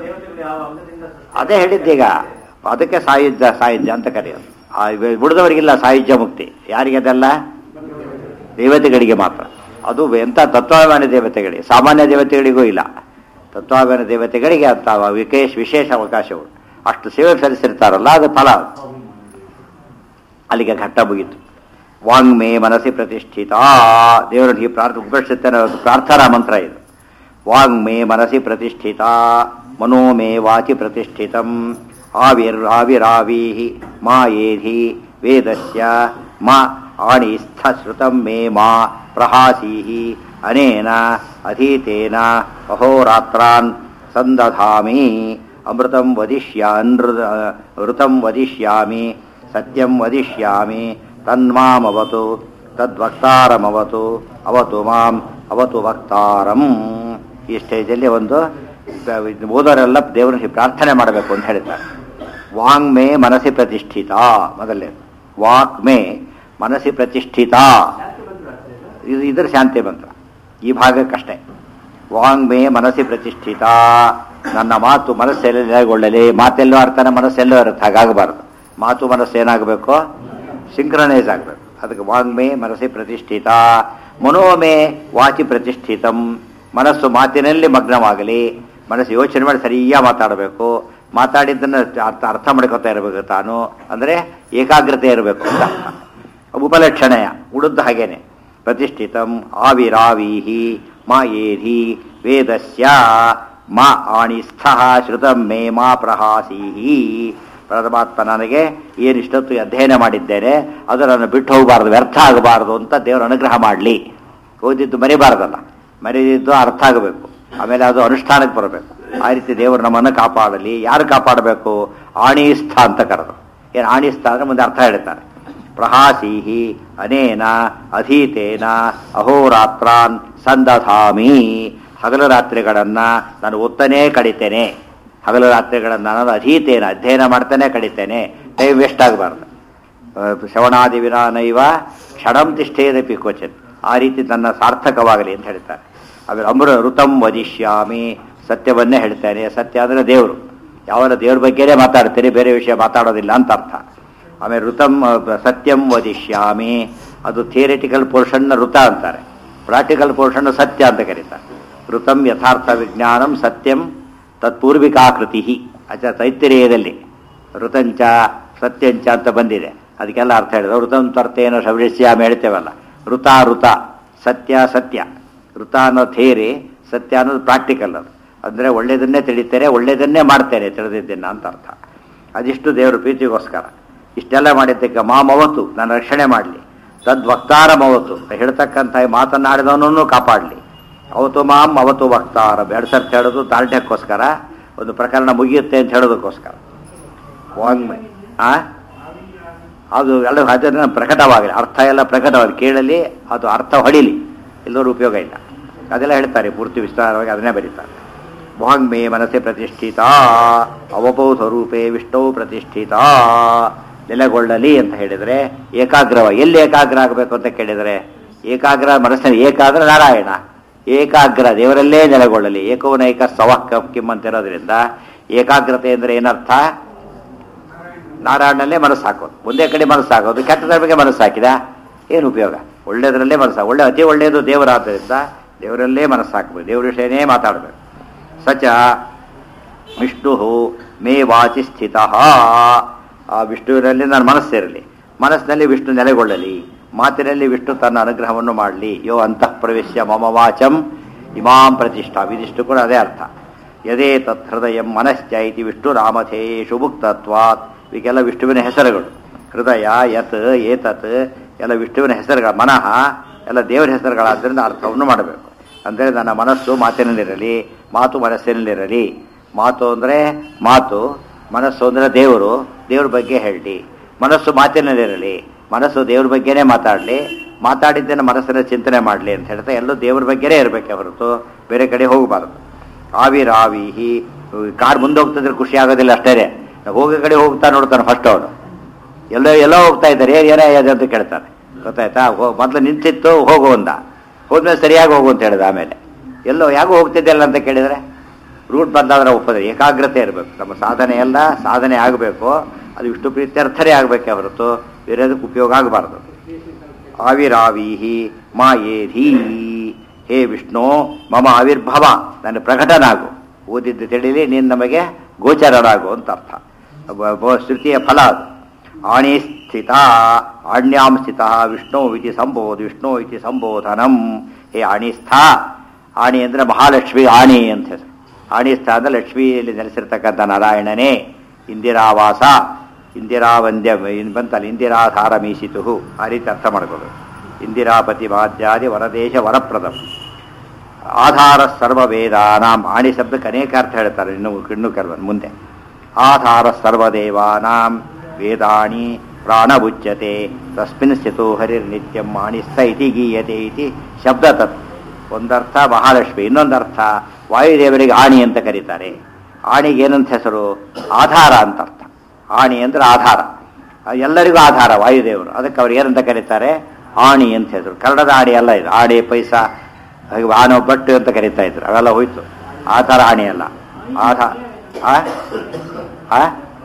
ಅದೇ ಹೇಳಿದ್ದೀಗ ಅದಕ್ಕೆ ಸಾಯುಜ್ಯ ಸಾಯುಜ್ಯ ಅಂತ ಕರೆಯೋದು ಆ ಇವ- ಉಳಿದವರಿಗಿಲ್ಲ ಸಾಯುಜ್ಯ ಮುಕ್ತಿ ಯಾರಿಗೆ ಅದೆಲ್ಲ ದೇವತೆಗಳಿಗೆ ಮಾತ್ರ ಅದು ಎಂಥ ತತ್ವಾಭಿಮಾನಿ ದೇವತೆಗಳಿಗೆ ಸಾಮಾನ್ಯ ದೇವತೆಗಳಿಗೂ ಇಲ್ಲ ತತ್ವಾಭಿಮಾನಿ ದೇವತೆಗಳಿಗೆ ಅಂತ ವಿಶೇಷ ವಿಶೇಷ ಅವಕಾಶಗಳು ಅಷ್ಟು ಸೇವೆ ಸಲ್ಲಿಸಿರ್ತಾರಲ್ಲ ಅದು ಫಲ ಅಲ್ಲಿಗೆ ಘಟ್ಟ ಮುಗೀತು ವಾಂಗ್ಮೇ ಮನಸ್ಸಿ ಪ್ರತಿಷ್ಠಿತ ದೇವರನ್ನು ಈ ಪ್ರಾರ್ಥ ಉಪನಿಷತ್ತಿನ ಒಂದು ಪ್ರಾರ್ಥನಾ ಮಂತ್ರ ಇದು ವಾಂಗ್ಮೇ ಮನಸ್ಸಿ ಪ್ರತಿಷ್ಠಿತ ಮನೋಮೇ ವಾಚಿ ಪ್ರತಿಷ್ಠಿತಂ ಆವಿರ್ ಆವಿರಾವೀಹಿ ಮಾ ಏಧಿ ವೇದಸ್ಯ ಮಾ ಆಣಿಸ್ಥ ಶ್ರುತಂ ಮೇ ಮಾ ಪ್ರಹಾಸೀಹಿ ಅನೇನ ಅಧೀತೇನ ಅಹೋರಾತ್ರಾನ್ ಸಂದಧಾಮಿ ಅಮೃತಂ ವದಿಷ್ಯಾನ್ ಋತಂ ವದಿಷ್ಯಾಮಿ ಸತ್ಯಂ ವದಿಷ್ಯಾಮಿ ತನ್ಮಾಮವತು ತದ್ವಕ್ತಾರಮವತು ಅವತು ಮಾಂ ಅವತು ವಕ್ತಾರಂ ಈ ಸ್ಟೇಜಲ್ಲಿ ಒಂದು ಇದು ಓದೋರೆಲ್ಲ ದೇವರಲ್ಲಿ ಪ್ರಾರ್ಥನೆ ಮಾಡಬೇಕು ಅಂತ ಹೇಳಿದ್ದಾರೆ ವಾಂಗ್ಮೇ ಮನಸ್ಸಿ ಪ್ರತಿಷ್ಠಿತ ಮೊದಲೇ ವಾಕ್ ಮೇ ಮನಸ್ಸಿ ಪ್ರತಿಷ್ಠಿತ ಇದು ಇದರ ಶಾಂತಿ ಮಂತ್ರ ಈ ಭಾಗಕ್ಕಷ್ಟೇ ವಾಂಗ್ಮೇ ಮನಸ್ಸಿ ಪ್ರತಿಷ್ಠಿತ ನನ್ನ ಮಾತು ಮನಸ್ಸೆಲ್ಲ ನೆಲೆಗೊಳ್ಳಲಿ ಮಾತೆಲ್ಲೋ ಅರ್ಥನ ಮನಸ್ಸೆಲ್ಲೋ ಇರುತ್ತೆ ಹಾಗಾಗಬಾರ್ದು ಮಾತು ಮನಸ್ಸು ಏನಾಗಬೇಕು ಸಿಂಕ್ರನೈಸ್ ಆಗಬೇಕು ಅದಕ್ಕೆ ವಾಂಗ್ಮೇ ಮನಸ್ಸಿ ಪ್ರತಿಷ್ಠಿತ ಮನೋಮೇ ವಾಚಿ ಪ್ರತಿಷ್ಠಿತಂ ಮನಸ್ಸು ಮಾತಿನಲ್ಲಿ ಮಗ್ನವಾಗಲಿ ಮನಸ್ಸು ಯೋಚನೆ ಮಾಡಿ ಸರಿಯಾಗಿ ಮಾತಾಡಬೇಕು ಮಾತಾಡಿದ್ದನ್ನು ಅರ್ಥ ಅರ್ಥ ಮಾಡ್ಕೊತಾ ಇರಬೇಕು ತಾನು ಅಂದರೆ ಏಕಾಗ್ರತೆ ಇರಬೇಕು ಅಂತ ಅರ್ಥ. ಉಪಲಕ್ಷಣೆಯ ಉಳಿದ ಹಾಗೇನೆ ಪ್ರತಿಷ್ಠಿತಂ ಆವಿರಾವೀಹಿ ಮಾ ಏಧಿ ವೇದಸ್ಯ ಮಾ ಆಣಿಸ್ಥ ಶ್ರುತಂ ಮೇ ಮಾ ಪ್ರಹಾಸೀಹಿ ಪರಮಾತ್ಮ ನನಗೆ ಏನು ಇಷ್ಟೊತ್ತು ಅಧ್ಯಯನ ಮಾಡಿದ್ದೇನೆ ಅದು ನಾನು ಬಿಟ್ಟು ಹೋಗಬಾರ್ದು ವ್ಯರ್ಥ ಆಗಬಾರ್ದು ಅಂತ ದೇವರು ಅನುಗ್ರಹ ಮಾಡಲಿ ಓದಿದ್ದು ಮರಿಬಾರ್ದಲ್ಲ ಮರೆದಿದ್ದು ಅರ್ಥ ಆಗಬೇಕು ಆಮೇಲೆ ಅದು ಅನುಷ್ಠಾನಕ್ಕೆ ಬರಬೇಕು ಆ ರೀತಿ ದೇವರು ನಮ್ಮನ್ನು ಕಾಪಾಡಲಿ ಯಾರು ಕಾಪಾಡಬೇಕು ಆಣಿಸ್ಥ ಅಂತ ಕರೆದು ಏನು ಆಣಿಸ್ಥ ಅಂದ್ರೆ ಮುಂದೆ ಅರ್ಥ ಹೇಳ್ತಾರೆ ಪ್ರಹಾಸೀಹಿ ಅನೇನ ಅಧೀತೇನ ಅಹೋರಾತ್ರಾನ್ ಸಂದಧಾಮಿ ಹಗಲು ರಾತ್ರಿಗಳನ್ನು ನಾನು ಒತ್ತನೇ ಕಡಿತೇನೆ ಹಗಲು ರಾತ್ರಿಗಳನ್ನು ನಾನು ಅಧೀತೇನೆ ಅಧ್ಯಯನ ಮಾಡ್ತಾನೆ ಕಡಿತೇನೆ ಟೈಮ್ ವೇಸ್ಟ್ ಆಗಬಾರ್ದು ಶ್ರವಣಾದಿ ವಿನಾನೈವ ಕ್ಷಣಂ ತಿಷ್ಠೇದಪಿ ಕ್ವಚಿತ್ ಆ ರೀತಿ ನನ್ನ ಸಾರ್ಥಕವಾಗಲಿ ಅಂತ ಹೇಳ್ತಾರೆ ಆಮೇಲೆ ಅಮೃ ಋತಂ ವದಿಷ್ಯಾಮಿ ಸತ್ಯವನ್ನೇ ಹೇಳ್ತೇನೆ ಸತ್ಯ ಅಂದರೆ ದೇವರು ಯಾವಾಗ ದೇವ್ರ ಬಗ್ಗೆನೇ ಮಾತಾಡ್ತೇನೆ ಬೇರೆ ವಿಷಯ ಮಾತಾಡೋದಿಲ್ಲ ಅಂತ ಅರ್ಥ ಆಮೇಲೆ ಋತಂ ಸತ್ಯಂ ವದಿಷ್ಯಾಮಿ ಅದು ಥಿಯರಿಟಿಕಲ್ ಪೋರ್ಷನ್ನ ಋತ ಅಂತಾರೆ ಪ್ರಾಕ್ಟಿಕಲ್ ಪೋರ್ಷನ್ ಸತ್ಯ ಅಂತ ಕರೀತಾರೆ ಋತಂ ಯಥಾರ್ಥ ವಿಜ್ಞಾನಂ ಸತ್ಯಂ ತತ್ಪೂರ್ವಿಕಾಕೃತಿ ಅಚ ತೈತ್ತಿರೇಯದಲ್ಲಿ ಋತಂಚ ಸತ್ಯಂಚ ಅಂತ ಬಂದಿದೆ ಅದಕ್ಕೆಲ್ಲ ಅರ್ಥ ಹೇಳಿದ್ರು ಋತಂ ತರ್ತೇನೋ ಶಬರಿಸ್ಯಾಮ ಹೇಳ್ತೇವಲ್ಲ ಋತ ಋತ ಸತ್ಯ ಸತ್ಯ ಋತ ಅನ್ನೋ ಥೇರಿ ಸತ್ಯ ಅನ್ನೋದು ಪ್ರಾಕ್ಟಿಕಲ್ ಅದು ಅಂದರೆ ಒಳ್ಳೆಯದನ್ನೇ ತಿಳಿತೇನೆ ಒಳ್ಳೆಯದನ್ನೇ ಮಾಡ್ತೇನೆ ತಿಳಿದಿದ್ದೇನೆ ಅಂತ ಅರ್ಥ ಅದಿಷ್ಟು ದೇವರ ಪ್ರೀತಿಗೋಸ್ಕರ ಇಷ್ಟೆಲ್ಲ ಮಾಡಿದ್ದಕ್ಕೆ ಮಾಮವತು ನನ್ನ ರಕ್ಷಣೆ ಮಾಡಲಿ ತದ್ವಕ್ತಾರ ಮವತು ಹೇಳ್ತಕ್ಕಂಥ ಈ ಮಾತನ್ನಾಡಿದವನನ್ನು ಕಾಪಾಡಲಿ ಅವತು ಮಾಂ ಅವತು ವಕ್ತಾರ ಎರಡು ಸರ್ತಿ ಹೇಳೋದು ದಾರ್ಢ್ಯಕ್ಕೋಸ್ಕರ ಒಂದು ಪ್ರಕರಣ ಮುಗಿಯುತ್ತೆ ಅಂತ ಹೇಳೋದಕ್ಕೋಸ್ಕರ ವಾಂಗ್ಮಯ ಆ ಅದು ಎಲ್ಲ ಅದನ್ನು ಪ್ರಕಟವಾಗಲಿ ಅರ್ಥ ಎಲ್ಲ ಪ್ರಕಟವಾಗಲಿ ಕೇಳಲಿ ಅದು ಅರ್ಥ ಹೊಡಿಲಿ ಎಲ್ಲರೂ ಉಪಯೋಗ ಇಲ್ಲ ಅದೆಲ್ಲ ಹೇಳ್ತಾರೆ ಪೂರ್ತಿ ವಿಸ್ತಾರವಾಗಿ ಅದನ್ನೇ ಬರೀತಾರೆ ವಾಂಗ್ಮೇ ಮನಸ್ಸೆ ಪ್ರತಿಷ್ಠಿತ ಅವಬೋಧ ರೂಪೇ ವಿಷ್ಣು ಪ್ರತಿಷ್ಠಿತ ನೆಲೆಗೊಳ್ಳಲಿ ಅಂತ ಹೇಳಿದರೆ ಏಕಾಗ್ರವ ಎಲ್ಲಿ ಏಕಾಗ್ರ ಆಗಬೇಕು ಅಂತ ಕೇಳಿದರೆ ಏಕಾಗ್ರ ಮನಸ್ಸಿನಲ್ಲಿ ಏಕಾಗ್ರ ನಾರಾಯಣ ಏಕಾಗ್ರ ದೇವರಲ್ಲೇ ನೆಲೆಗೊಳ್ಳಲಿ ಏಕೋನೈಕ ಸವಃ ಕಿಮ್ ಅಂತ ಇರೋದ್ರಿಂದ ಏಕಾಗ್ರತೆ ಅಂದರೆ ಏನರ್ಥ ನಾರಾಯಣನಲ್ಲೇ ಮನಸ್ಸು ಹಾಕೋದು ಒಂದೇ ಕಡೆ ಮನಸ್ಸು ಹಾಕೋದು ಕೆಟ್ಟದ್ರ ಬಗ್ಗೆ ಮನಸ್ಸು ಹಾಕಿದ ಏನು ಉಪಯೋಗ ಒಳ್ಳೆಯದರಲ್ಲೇ ಮನಸ್ಸು ಒಳ್ಳೆ ಅತಿ ಒಳ್ಳೆಯದು ದೇವರಾದ್ದರಿಂದ ದೇವರಲ್ಲೇ ಮನಸ್ಸು ಹಾಕಬೇಕು ದೇವರ ವಿಷಯನೇ ಮಾತಾಡಬೇಕು ಸಚ ವಿಷ್ಣು ಮೇ ವಾಚಿ ಸ್ಥಿತ ಆ ವಿಷ್ಣುವಿನಲ್ಲಿ ನನ್ನ ಮನಸ್ಸಿರಲಿ ಮನಸ್ಸಿನಲ್ಲಿ ವಿಷ್ಣು ನೆಲೆಗೊಳ್ಳಲಿ ಮಾತಿನಲ್ಲಿ ವಿಷ್ಣು ತನ್ನ ಅನುಗ್ರಹವನ್ನು ಮಾಡಲಿ ಯೋ ಅಂತಃ ಪ್ರವೇಶ್ಯ ಮಮ ವಾಚಂ ಇಮಾಂ ಪ್ರತಿಷ್ಠಾ ಇದಿಷ್ಟು ಕೂಡ ಅದೇ ಅರ್ಥ ಯದೇ ತತ್ ಹೃದಯ ಮನಶ್ಚ ಇತಿ ವಿಷ್ಣು ರಾಮಧೇಯೇಶು ಮುಕ್ತತ್ವಾತ್ ಇವಕ್ಕೆಲ್ಲ ವಿಷ್ಣುವಿನ ಹೆಸರುಗಳು ಹೃದಯ ಯತ್ ಏತತ್ ಎಲ್ಲ ವಿಷ್ಣುವಿನ ಹೆಸರುಗಳು ಮನಃ ಎಲ್ಲ ದೇವರ ಹೆಸರುಗಳಾದ್ದರಿಂದ ಅರ್ಥವನ್ನು ಮಾಡಬೇಕು ಅಂದರೆ ನನ್ನ ಮನಸ್ಸು ಮಾತಿನಲ್ಲಿರಲಿ ಮಾತು ಮನಸ್ಸಿನಲ್ಲಿರಲಿ ಮಾತು ಅಂದರೆ ಮಾತು ಮನಸ್ಸು ಅಂದರೆ ದೇವರು ದೇವ್ರ ಬಗ್ಗೆ ಹೇಳಿ ಮನಸ್ಸು ಮಾತಿನಲ್ಲಿರಲಿ ಮನಸ್ಸು ದೇವ್ರ ಬಗ್ಗೆನೇ ಮಾತಾಡಲಿ ಮಾತಾಡಿದ್ದನ್ನು ಮನಸ್ಸಿನ ಚಿಂತನೆ ಮಾಡಲಿ ಅಂತ ಹೇಳ್ತಾ ಎಲ್ಲೂ ದೇವ್ರ ಬಗ್ಗೆನೇ ಇರಬೇಕೆ ಹೊರತು ಬೇರೆ ಕಡೆ ಹೋಗಬಾರದು ಆವಿರಾವಿಹಿ ಕಾರ್ ಮುಂದೆ ಹೋಗ್ತಿದ್ರೆ ಖುಷಿ ಆಗೋದಿಲ್ಲ ಅಷ್ಟೇ ಹೋಗೋ ಕಡೆ ಹೋಗ್ತಾ ನೋಡ್ತಾನೆ ಫಸ್ಟ್ ಅವನು ಎಲ್ಲೋ ಎಲ್ಲೋ ಹೋಗ್ತಾ ಇದ್ದಾರೆ ಏನ್ ಏನೇ ಇದೆ ಅಂತ ಕೇಳ್ತಾನೆ ಗೊತ್ತಾಯ್ತಾ ಹೋ ಮೊದಲು ನಿಂತಿತ್ತು ಹೋಗು ಅಂದ ಹೋದ್ಮೇಲೆ ಸರಿಯಾಗಿ ಹೋಗು ಅಂತ ಹೇಳಿದ ಆಮೇಲೆ ಎಲ್ಲೋ ಯಾಕೋ ಹೋಗ್ತಿದ್ದೆಲ್ಲ ಅಂತ ಕೇಳಿದರೆ ರೂಟ್ ಬಂದಾದ್ರೆ ಒಪ್ಪದೆ ಏಕಾಗ್ರತೆ ಇರಬೇಕು ನಮ್ಮ ಸಾಧನೆ ಎಲ್ಲ ಸಾಧನೆ ಆಗಬೇಕು ಅದು ವಿಷ್ಣು ಪ್ರೀತ್ಯರ್ಥರೇ ಆಗಬೇಕೆ ಹೊರತು ಬೇರೆದಕ್ಕೆ ಉಪಯೋಗ ಆಗಬಾರ್ದು ಆವಿರಾವೀಹಿ ಮಾಯೇಧೀ ಹೇ ವಿಷ್ಣು ಮಮ ಆವಿರ್ಭವ ನನ್ನ ಪ್ರಕಟನಾಗು ಓದಿದ್ದು ತಿಳಿಲಿ ನೀನು ನಮಗೆ ಗೋಚರನಾಗು ಅಂತ ಅರ್ಥ ಬ- ಬ- ಶ್ರುತಿಯ ಫಲ ಅದು ಆಣಿ ಸ್ಥಿತ ಆಣ್ಯಾಂ ಸ್ಥಿತ ವಿಷ್ಣು ಇತಿ ಸಂಬೋಧ ವಿಷ್ಣು ಇತಿ ಸಂಬೋಧನಂ ಹೇ ಆಣಿಸ್ಥ ಆಣಿ ಅಂದರೆ ಮಹಾಲಕ್ಷ್ಮಿ ಆಣಿ ಅಂತ ಹೆಸರು ಆಣಿಸ್ಥ ಅಂದರೆ ಲಕ್ಷ್ಮಿಯಲ್ಲಿ ನೆಲೆಸಿರ್ತಕ್ಕಂಥ ನಾರಾಯಣನೇ ಇಂದಿರಾವಾಸ ಇಂದಿರಾವಂದ್ಯ ಇನ್ ಬಂತಲ್ಲ ಇಂದಿರಾಧಾರ ಮೀಸಿತು ಆ ರೀತಿ ಅರ್ಥ ಮಾಡ್ಕೋದು ಇಂದಿರಾಪತಿ ವಾದ್ಯಾದಿ ವರದೇಶ ವರಪ್ರದಂ ಆಧಾರ ಸರ್ವ ವೇದಾನಾಂ ಆಣಿ ಶಬ್ದಕ್ಕೆ ಅನೇಕ ಅರ್ಥ ಹೇಳ್ತಾರೆ ಇನ್ನು ಇನ್ನು ಕೆಲವು ಮುಂದೆ ಆಧಾರ ಸರ್ವದೇವಾನಾಂ ವೇದಾಣಿ ಪ್ರಾಣಭುಜ್ಯತೆ ತಸ್ಮಿನ್ ಸ್ಥಿತೋ ಹರಿರ್ನಿತ್ಯಂ ಆಣಿಸ್ಥ ಇತಿ ಗೀಯತೆ ಇತಿ ಶಬ್ದ ತತ್ ಒಂದರ್ಥ ಮಹಾಲಕ್ಷ್ಮಿ ಇನ್ನೊಂದರ್ಥ ವಾಯುದೇವರಿಗೆ ಆಣಿ ಅಂತ ಕರೀತಾರೆ ಆಣಿಗೆ ಏನಂತ ಹೆಸರು ಆಧಾರ ಅಂತ ಅರ್ಥ ಆಣಿ ಅಂದ್ರೆ ಆಧಾರ ಅದು ಎಲ್ಲರಿಗೂ ಆಧಾರ ವಾಯುದೇವರು ಅದಕ್ಕೆ ಅವ್ರು ಏನಂತ ಕರೀತಾರೆ ಆಣಿ ಅಂತ ಹೆಸರು ಕನ್ನಡದ ಆಣಿ ಅಲ್ಲ ಇದು ಆಣಿ ಪೈಸಾ ಹಾಗೆ ಆನೋ ಬಟ್ಟು ಅಂತ ಕರೀತಾ ಇದ್ರು ಅವೆಲ್ಲ ಹೋಯ್ತು ಆ ಥರ ಆಣಿ ಅಲ್ಲ ಆಧಾ ಆ? ಆ?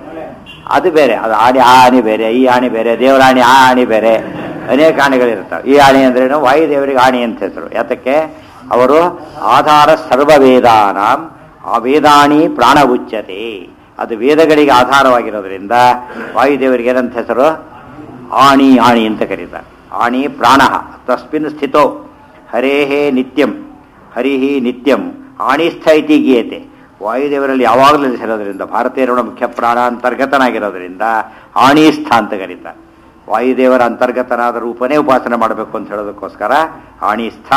ಅದು ಬೇರೆ ಅದು ಆಣಿ ಆ ಆಣಿ ಬೇರೆ ಈ ಆಣಿ ಬೇರೆ ದೇವರ ಆಣಿ ಆ ಆಣಿ ಬೇರೆ ಅನೇಕ ಆಣಿಗಳಿರ್ತವೆ ಈ ಆಣಿ ಅಂದ್ರೇನು ವಾಯುದೇವರಿಗೆ ಆಣಿ ಅಂತ ಹೆಸರು ಯಾತಕ್ಕೆ ಅವರು ಆಧಾರ ಸರ್ವ ವೇದಾನಾಂ ಆ ವೇದಾಣಿ ಪ್ರಾಣ ಉಚ್ಯತೆ ಅದು ವೇದಗಳಿಗೆ ಆಧಾರವಾಗಿರೋದ್ರಿಂದ ವಾಯುದೇವರಿಗೆ ಏನಂತ ಹೆಸರು ಆಣಿ ಆಣಿ ಅಂತ ಕರೀತಾರೆ ಆಣಿ ಪ್ರಾಣ ತಸ್ಮಿನ್ ಸ್ಥಿತೋ ಹರೇಹೇ ನಿತ್ಯಂ ಹರಿಹಿ ನಿತ್ಯಂ ಆಣಿಸ್ಥ ಇತಿ ಗೀಯತೆ ವಾಯುದೇವರಲ್ಲಿ ಯಾವಾಗಲೂ ನೆಲೆಸಿರೋದ್ರಿಂದ ಭಾರತೀಯರ ಮುಖ್ಯ ಪ್ರಾಣ ಅಂತರ್ಗತನಾಗಿರೋದ್ರಿಂದ ಆಣೀಸ್ಥ ಅಂತ ಕರೀತಾರೆ ವಾಯುದೇವರ ಅಂತರ್ಗತನಾದ ರೂಪನೇ ಉಪಾಸನೆ ಮಾಡಬೇಕು ಅಂತ ಹೇಳೋದಕ್ಕೋಸ್ಕರ ಆಣಿಸ್ಥ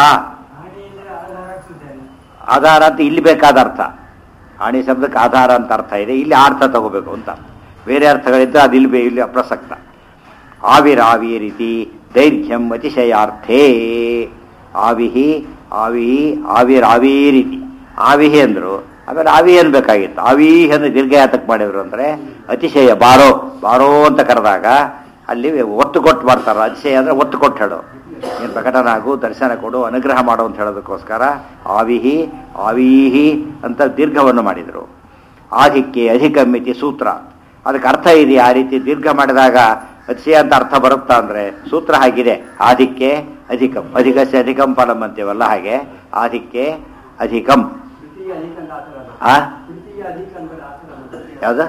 ಆಧಾರ ಅಂತ ಇಲ್ಲಿ ಬೇಕಾದ ಅರ್ಥ ಆಣಿ ಶಬ್ದಕ್ಕೆ ಆಧಾರ ಅಂತ ಅರ್ಥ ಇದೆ ಇಲ್ಲಿ ಅರ್ಥ ತಗೋಬೇಕು ಅಂತ ಬೇರೆ ಅರ್ಥಗಳಿದ್ದರೆ ಅದು ಇಲ್ಲಿ ಬೇ- ಇಲ್ಲಿ ಅಪ್ರಸಕ್ತ ಆವಿರಾವಿ ರೀತಿ ದೈರ್ಘ್ಯಂ ಅತಿಶಯಾರ್ಥೇ ಆವಿಹಿ ಆವಿಹಿ ಆವಿರಾವಿ ರೀತಿ ಆವಿಹಿ ಅಂದ್ರು ಆಮೇಲೆ ಆವಿ ಅನ್ಬೇಕಾಗಿತ್ತು ಆವಿ ಅಂದ್ರೆ ದೀರ್ಘ ಯಾತಕ್ ಮಾಡಿದ್ರು ಅಂದ್ರೆ ಅತಿಶಯ ಬಾರೋ ಬಾರೋ ಅಂತ ಕರೆದಾಗ ಅಲ್ಲಿ ಒತ್ತು ಕೊಟ್ಟು ಮಾಡ್ತಾರ ಅತಿಶಯ ಅಂದ್ರೆ ಒತ್ತು ಕೊಟ್ಟು ಹೇಳು ನೀನು ಪ್ರಕಟನಾಗು ದರ್ಶನ ಕೊಡು ಅನುಗ್ರಹ ಮಾಡು ಅಂತ ಹೇಳೋದಕ್ಕೋಸ್ಕರ ಆವಿಹಿ ಆವೀಹಿ ಅಂತ ದೀರ್ಘವನ್ನು ಮಾಡಿದರು ಆಧಿಕ್ಯ ಅಧಿಕಮಿತಿ ಸೂತ್ರ ಅದಕ್ಕೆ ಅರ್ಥ ಇದೆ ಆ ರೀತಿ ದೀರ್ಘ ಮಾಡಿದಾಗ ಅತಿಶಯ ಅಂತ ಅರ್ಥ ಬರುತ್ತಾ ಅಂದ್ರೆ ಸೂತ್ರ ಹಾಗಿದೆ ಆಧಿಕ್ಯ ಅಧಿಕಂ ಅಧಿಕಸ್ಯ ಅಧಿಕಂ ಫಲಂ ಅಂತೀವಲ್ಲ ಹಾಗೆ ಆಧಿಕ್ಯ ಅಧಿಕಂ ಆ ಯಾವ್ದು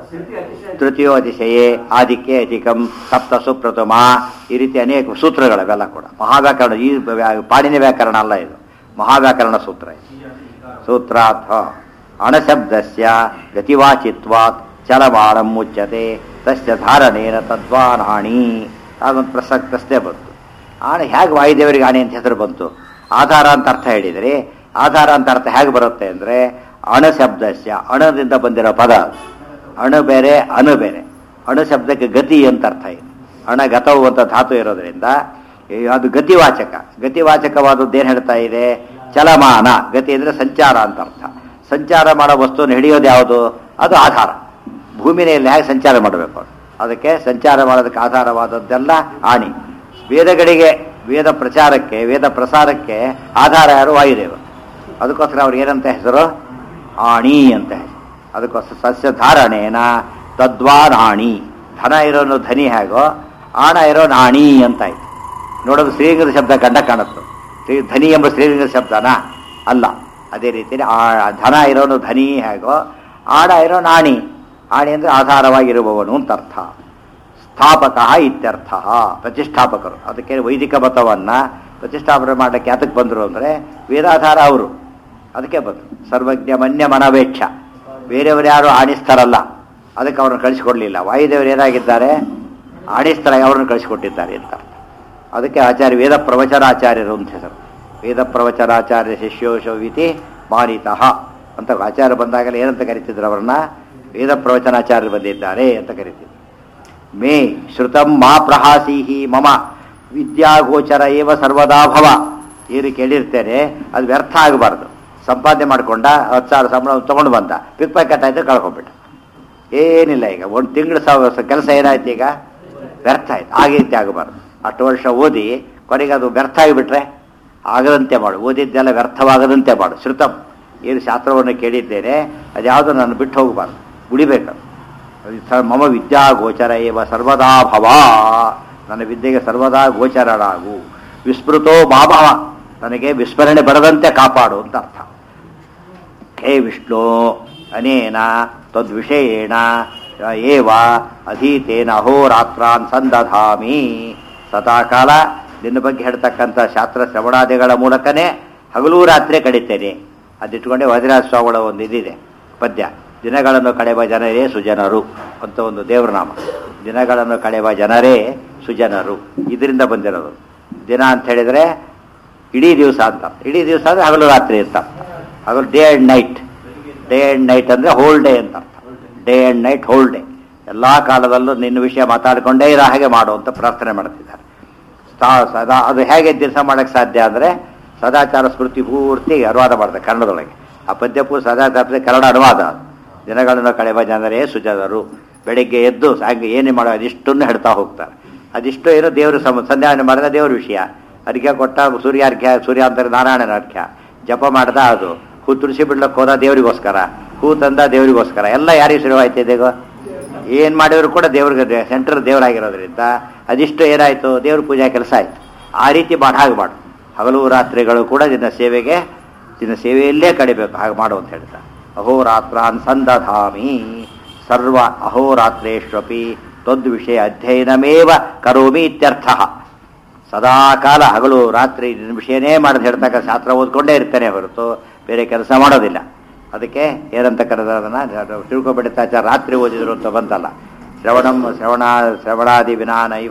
ತೃತೀಯೋ ಅತಿಶಯೇ ಆದಿಕ್ಕೆ ಅಧಿಕಂ ಸಪ್ತ ಸುಪ್ರಥಮ ಈ ರೀತಿ ಅನೇಕ ಸೂತ್ರಗಳವೆಲ್ಲ ಕೂಡ ಮಹಾವ್ಯಾಕರಣ ಈ ವ್ಯಾ- ಪಾಣಿನಿ ವ್ಯಾಕರಣ ಅಲ್ಲ ಇದು ಮಹಾವ್ಯಾಕರಣ ಸೂತ್ರ ಇದು ಸೂತ್ರಾರ್ಥ ಅಣಶಬ್ದಸ್ಯ ಗತಿವಾಚಿತ್ವಾತ್ ಚಲಮಾಣಂ ಮುಚ್ಚತೆ ತಸ್ಯ ಧಾರಣೇನ ತದ್ವಾನಾಣಿ ಅದೊಂದು ಪ್ರಸಕ್ತ ಪ್ರಶ್ನೆ ಬಂತು ಆಣೆ ಹೇಗೆ ವಾಯುದೇವರಿಗೆ ಆಣೆ ಅಂತ ಹೆಸರು ಬಂತು ಆಧಾರ ಅಂತ ಅರ್ಥ ಹೇಳಿದರೆ ಆಧಾರ ಅಂತ ಅರ್ಥ ಹೇಗೆ ಬರುತ್ತೆ ಅಂದರೆ ಅಣಶಬ್ದಸ್ಯ ಅಣದಿಂದ ಬಂದಿರೋ ಪದ ಅದು. ಅಣು ಬೇರೆ ಅಣು ಬೇರೆ ಅಣು ಶಬ್ದಕ್ಕೆ ಗತಿ ಅಂತ ಅರ್ಥ ಇದೆ ಅಣಗತವು ಅಂತ ಧಾತು ಇರೋದ್ರಿಂದ ಈ ಅದು ಗತಿವಾಚಕ ಗತಿವಾಚಕವಾದದ್ದು ಏನು ಹೇಳ್ತಾ ಇದೆ ಚಲಮಾನ ಗತಿ ಅಂದರೆ ಸಂಚಾರ ಅಂತ ಅರ್ಥ ಸಂಚಾರ ಮಾಡೋ ವಸ್ತುವನ್ನು ಹಿಡಿಯೋದು ಯಾವುದು ಅದು ಆಧಾರ ಭೂಮಿನಲ್ಲಿ ಹೇಗೆ ಸಂಚಾರ ಮಾಡಬೇಕು ಅದಕ್ಕೆ ಸಂಚಾರ ಮಾಡೋದಕ್ಕೆ ಆಧಾರವಾದದ್ದೆಲ್ಲ ಆಣಿ ವೇದಗಳಿಗೆ ವೇದ ಪ್ರಚಾರಕ್ಕೆ ವೇದ ಪ್ರಸಾರಕ್ಕೆ ಆಧಾರ ಯಾರು ವಾಯುದೇವ ಅದಕ್ಕೋಸ್ಕರ ಅವ್ರಿಗೆ ಏನಂತ ಹೆಸರು ಆಣಿ ಅಂತ ಹೆಸರು ಅದಕ್ಕೋಸ್ಕರ ಸಸ್ಯ ಧಾರಣೇನ ತದ್ವಾರಾಣಿ ಧನ ಇರೋನು ಧನಿ ಹೇಗೋ ಆಣ ಇರೋ ನಾಣಿ ಅಂತ ಆಯ್ತು ನೋಡೋದು ಶ್ರೀಲಿಂಗದ ಶಬ್ದ ಕಂಡ ಕಾಣುತ್ತೆ ಶ್ರೀ ಧನಿ ಎಂಬ ಶ್ರೀಲಿಂಗದ ಶಬ್ದನಾ ಅಲ್ಲ ಅದೇ ರೀತಿ ಆ ಧನ ಇರೋನು ಧನಿ ಹೇಗೋ ಆಣ ಇರೋ ನಾಣಿ ಆಣಿ ಅಂದರೆ ಆಧಾರವಾಗಿರುವವನು ಅಂತ ಅರ್ಥ ಸ್ಥಾಪಕ ಇತ್ಯರ್ಥ ಪ್ರತಿಷ್ಠಾಪಕರು ಅದಕ್ಕೆ ವೈದಿಕ ಮತವನ್ನು ಪ್ರತಿಷ್ಠಾಪನೆ ಮಾಡಕ್ಕೆ ಯಾತಕ್ಕೆ ಬಂದರು ಅಂದರೆ ವೇದಾಧಾರ ಅವರು ಅದಕ್ಕೆ ಬಂದರು ಸರ್ವಜ್ಞ ಮನ್ಯ ಮನವೇಕ್ಷ ಬೇರೆಯವರು ಯಾರು ಆಣಿಸ್ತಾರಲ್ಲ ಅದಕ್ಕೆ ಅವ್ರನ್ನ ಕಳಿಸಿಕೊಡ್ಲಿಲ್ಲ ವಾಯುದೇವರು ಏನಾಗಿದ್ದಾರೆ ಆಣಿಸ್ತಾರ ಅವ್ರನ್ನ ಕಳಿಸಿಕೊಟ್ಟಿದ್ದಾರೆ ಅಂತ ಅದಕ್ಕೆ ಆಚಾರ್ಯ ವೇದ ಪ್ರವಚನಾಚಾರ್ಯರು ಅಂತ ಹೆಸರು ವೇದ ಪ್ರವಚನಾಚಾರ್ಯ ಶಿಷ್ಯೋಶವಿತಿ ಮಾನಿತಃ ಅಂತ ಆಚಾರ್ಯ ಬಂದಾಗಲೇ ಏನಂತ ಕರಿತಿದ್ರು ಅವರನ್ನ ವೇದ ಪ್ರವಚನಾಚಾರ್ಯರು ಬಂದಿದ್ದಾರೆ ಅಂತ ಕರಿತಿದ್ರು ಮೇ ಶ್ರುತಂ ಮಾ ಪ್ರಹಾಸೀಹಿ ಮಮ ವಿದ್ಯಾಗೋಚರ ಏವ ಸರ್ವದಾ ಭವ ಏನು ಕೇಳಿರ್ತೇನೆ ಅದು ವ್ಯರ್ಥ ಆಗಬಾರ್ದು ಸಂಪಾದನೆ ಮಾಡಿಕೊಂಡ ಹತ್ತು ಸಾವಿರ ಸಂಬಳ ತೊಗೊಂಡು ಬಂದ ಪಿಕ್ ಪ್ಯಾಕೆಟ್ ಆಯ್ತು ಕಳ್ಕೊಂಡ್ಬಿಟ್ಟ ಏನಿಲ್ಲ ಈಗ ಒಂದು ತಿಂಗಳು ಸಾವಿರ ಕೆಲಸ ಏನಾಯ್ತು ಈಗ ವ್ಯರ್ಥ ಆಯ್ತು ಆ ರೀತಿ ಆಗಬಾರ್ದು ಅಷ್ಟು ವರ್ಷ ಓದಿ ಕೊನೆಗೆ ಅದು ವ್ಯರ್ಥ ಆಗಿಬಿಟ್ರೆ ಆಗದಂತೆ ಮಾಡು ಓದಿದ್ದೆಲ್ಲ ವ್ಯರ್ಥವಾಗದಂತೆ ಮಾಡು ಶ್ರುತಂ ಏನು ಶಾಸ್ತ್ರವನ್ನು ಕೇಳಿದ್ದೇನೆ ಅದ್ಯಾವುದು ನಾನು ಬಿಟ್ಟು ಹೋಗಬಾರ್ದು ಉಳಿಬೇಕು ಅದು ಸ- ಮಮ ವಿದ್ಯಾ ಗೋಚರ ಏವ ಸರ್ವದಾ ಭವ ನನ್ನ ವಿದ್ಯೆಗೆ ಸರ್ವದಾ ಗೋಚರನಾಗು ವಿಸ್ಮೃತೋ ಮಾಭವ ನನಗೆ ವಿಸ್ಮರಣೆ ಬರದಂತೆ ಕಾಪಾಡು ಅಂತ ಅರ್ಥ ಹೇ ವಿಷ್ಣು ಅನೇನ ತದ್ವಿಷಯೇಣ ಏವ ಅಧೀತೇನ ಅಹೋರಾತ್ರಾನ್ ಸಂದಧಾಮಿ ಸದಾಕಾಲ ನಿನ್ನ ಬಗ್ಗೆ ಹೇಳ್ತಕ್ಕಂಥ ಶಾಸ್ತ್ರ ಶ್ರವಣಾದಿಗಳ ಮೂಲಕನೇ ಹಗಲೂ ರಾತ್ರಿ ಕಡಿತೇನೆ ಅದಿಟ್ಕೊಂಡೆ ವಜ್ರಾಜ ಸ್ವಾಮಿಗಳ ಒಂದು ಇದಿದೆ ಪದ್ಯ ದಿನಗಳನ್ನು ಕಳೆಯುವ ಜನರೇ ಸುಜನರು ಅಂತ ಒಂದು ದೇವ್ರ ನಾಮ ದಿನಗಳನ್ನು ಕಳೆಯುವ ಜನರೇ ಸುಜನರು ಇದರಿಂದ ಬಂದಿರೋದು ದಿನ ಅಂತ ಹೇಳಿದರೆ ಇಡೀ ದಿವಸ ಅಂತ ಇಡೀ ದಿವಸ ಅಂದರೆ ಹಗಲು ರಾತ್ರಿ ಅಂತ ಹಗಲು day and night day and night ಅಂದರೆ ಹೋಲ್ ಡೇ ಅಂತ ಅರ್ಥ day and night whole day ಎಲ್ಲ ಕಾಲದಲ್ಲೂ ನಿನ್ನ ವಿಷಯ ಮಾತಾಡಿಕೊಂಡೇ ಇರೋ ಹಾಗೆ ಮಾಡು ಅಂತ ಪ್ರಾರ್ಥನೆ ಮಾಡ್ತಿದ್ದಾರೆ ಸಾ- ಸದಾ ಅದು ಹೇಗೆ ದಿವಸ ಮಾಡೋಕ್ಕೆ ಸಾಧ್ಯ ಅಂದರೆ ಸದಾಚಾರ ಸ್ಮೃತಿ ಪೂರ್ತಿ ಅನುವಾದ ಮಾಡ್ತಾರೆ ಕನ್ನಡದೊಳಗೆ ಆ ಪದ್ಯ ಪೂರ್ತಿ ಸದಾಚಾರ ಕನ್ನಡ ಅನುವಾದ ಅದು. ದಿನಗಳನ್ನು ಕಳೆಯುವ ಜನರೇ ಸುಜನರು ಬೆಳಿಗ್ಗೆ ಎದ್ದು ಸಾಯಂಕಾಲ ಏನೇ ಮಾಡೋ ಅದಿಷ್ಟನ್ನು ಹೇಳ್ತಾ ಹೋಗ್ತಾರೆ ಅದಿಷ್ಟು ಏನೋ ದೇವರು ಸಮ ಸಂಧ್ಯಾವನೆ ಮಾಡಿದ ದೇವ್ರ ವಿಷಯ ಅರ್ಘ್ಯ ಕೊಟ್ಟ ಸೂರ್ಯಾರ್ಘ್ಯ ಸೂರ್ಯಾಂತರ ನಾರಾಯಣನ ಅರ್ಘ್ಯ ಜಪ ಮಾಡ್ದ ಅದು ಹೂ ತುಳಸಿ ಬಿಡ್ಲಕ್ಕೆ ಹೋದ ದೇವರಿಗೋಸ್ಕರ ಹೂ ತಂದ ದೇವರಿಗೋಸ್ಕರ ಎಲ್ಲ ಯಾರಿಗೆ ಶುರುವಾಯ್ತು ಇದೀಗ ಏನು ಮಾಡಿದ್ರು ಕೂಡ ದೇವ್ರಿಗೆ ಸೆಂಟರ್ ದೇವರಾಗಿರೋದ್ರಿಂದ ಅದಿಷ್ಟು ಏನಾಯಿತು ದೇವ್ರ ಪೂಜಾ ಕೆಲಸ ಆಯಿತು ಆ ರೀತಿ ಮಾಡಿ ಹಾಗೆ ಮಾಡು ಹಗಲು ರಾತ್ರಿಗಳು ಕೂಡ ನಿನ್ನ ಸೇವೆಗೆ ನಿನ್ನ ಸೇವೆಯಲ್ಲೇ ಕಡಿಬೇಕು ಹಾಗೆ ಮಾಡು ಅಂತ ಹೇಳ್ತಾ ಅಹೋರಾತ್ರಾನ್ ಸಂದಧಾಮಿ ಸರ್ವ ಅಹೋರಾತ್ರೇಶ್ವಪಿ ತದ್ವಿಷಯ ಅಧ್ಯಯನಮೇವ ಕರೋಮಿ ಇತ್ಯರ್ಥ ಸದಾಕಾಲ ಹಗಲು ರಾತ್ರಿ ನಿನ್ನ ವಿಷಯನೇ ಮಾಡದೆ ಹೇಳ್ತಕ್ಕ ಶಾಸ್ತ್ರ ಓದ್ಕೊಂಡೇ ಇರ್ತಾನೆ ಹೊರತು ಬೇರೆ ಕೆಲಸ ಮಾಡೋದಿಲ್ಲ ಅದಕ್ಕೆ ಏನಂತ ಕರೆದ ಅದನ್ನು ತಿಳ್ಕೊಬಿಡ್ತಾಚಾರ ರಾತ್ರಿ ಓದಿದ್ರು ಅಂತ ಬಂತಲ್ಲ ಶ್ರವಣಂ ಶ್ರವಣ ಶ್ರವಣಾದಿ ವಿನಾನೈವ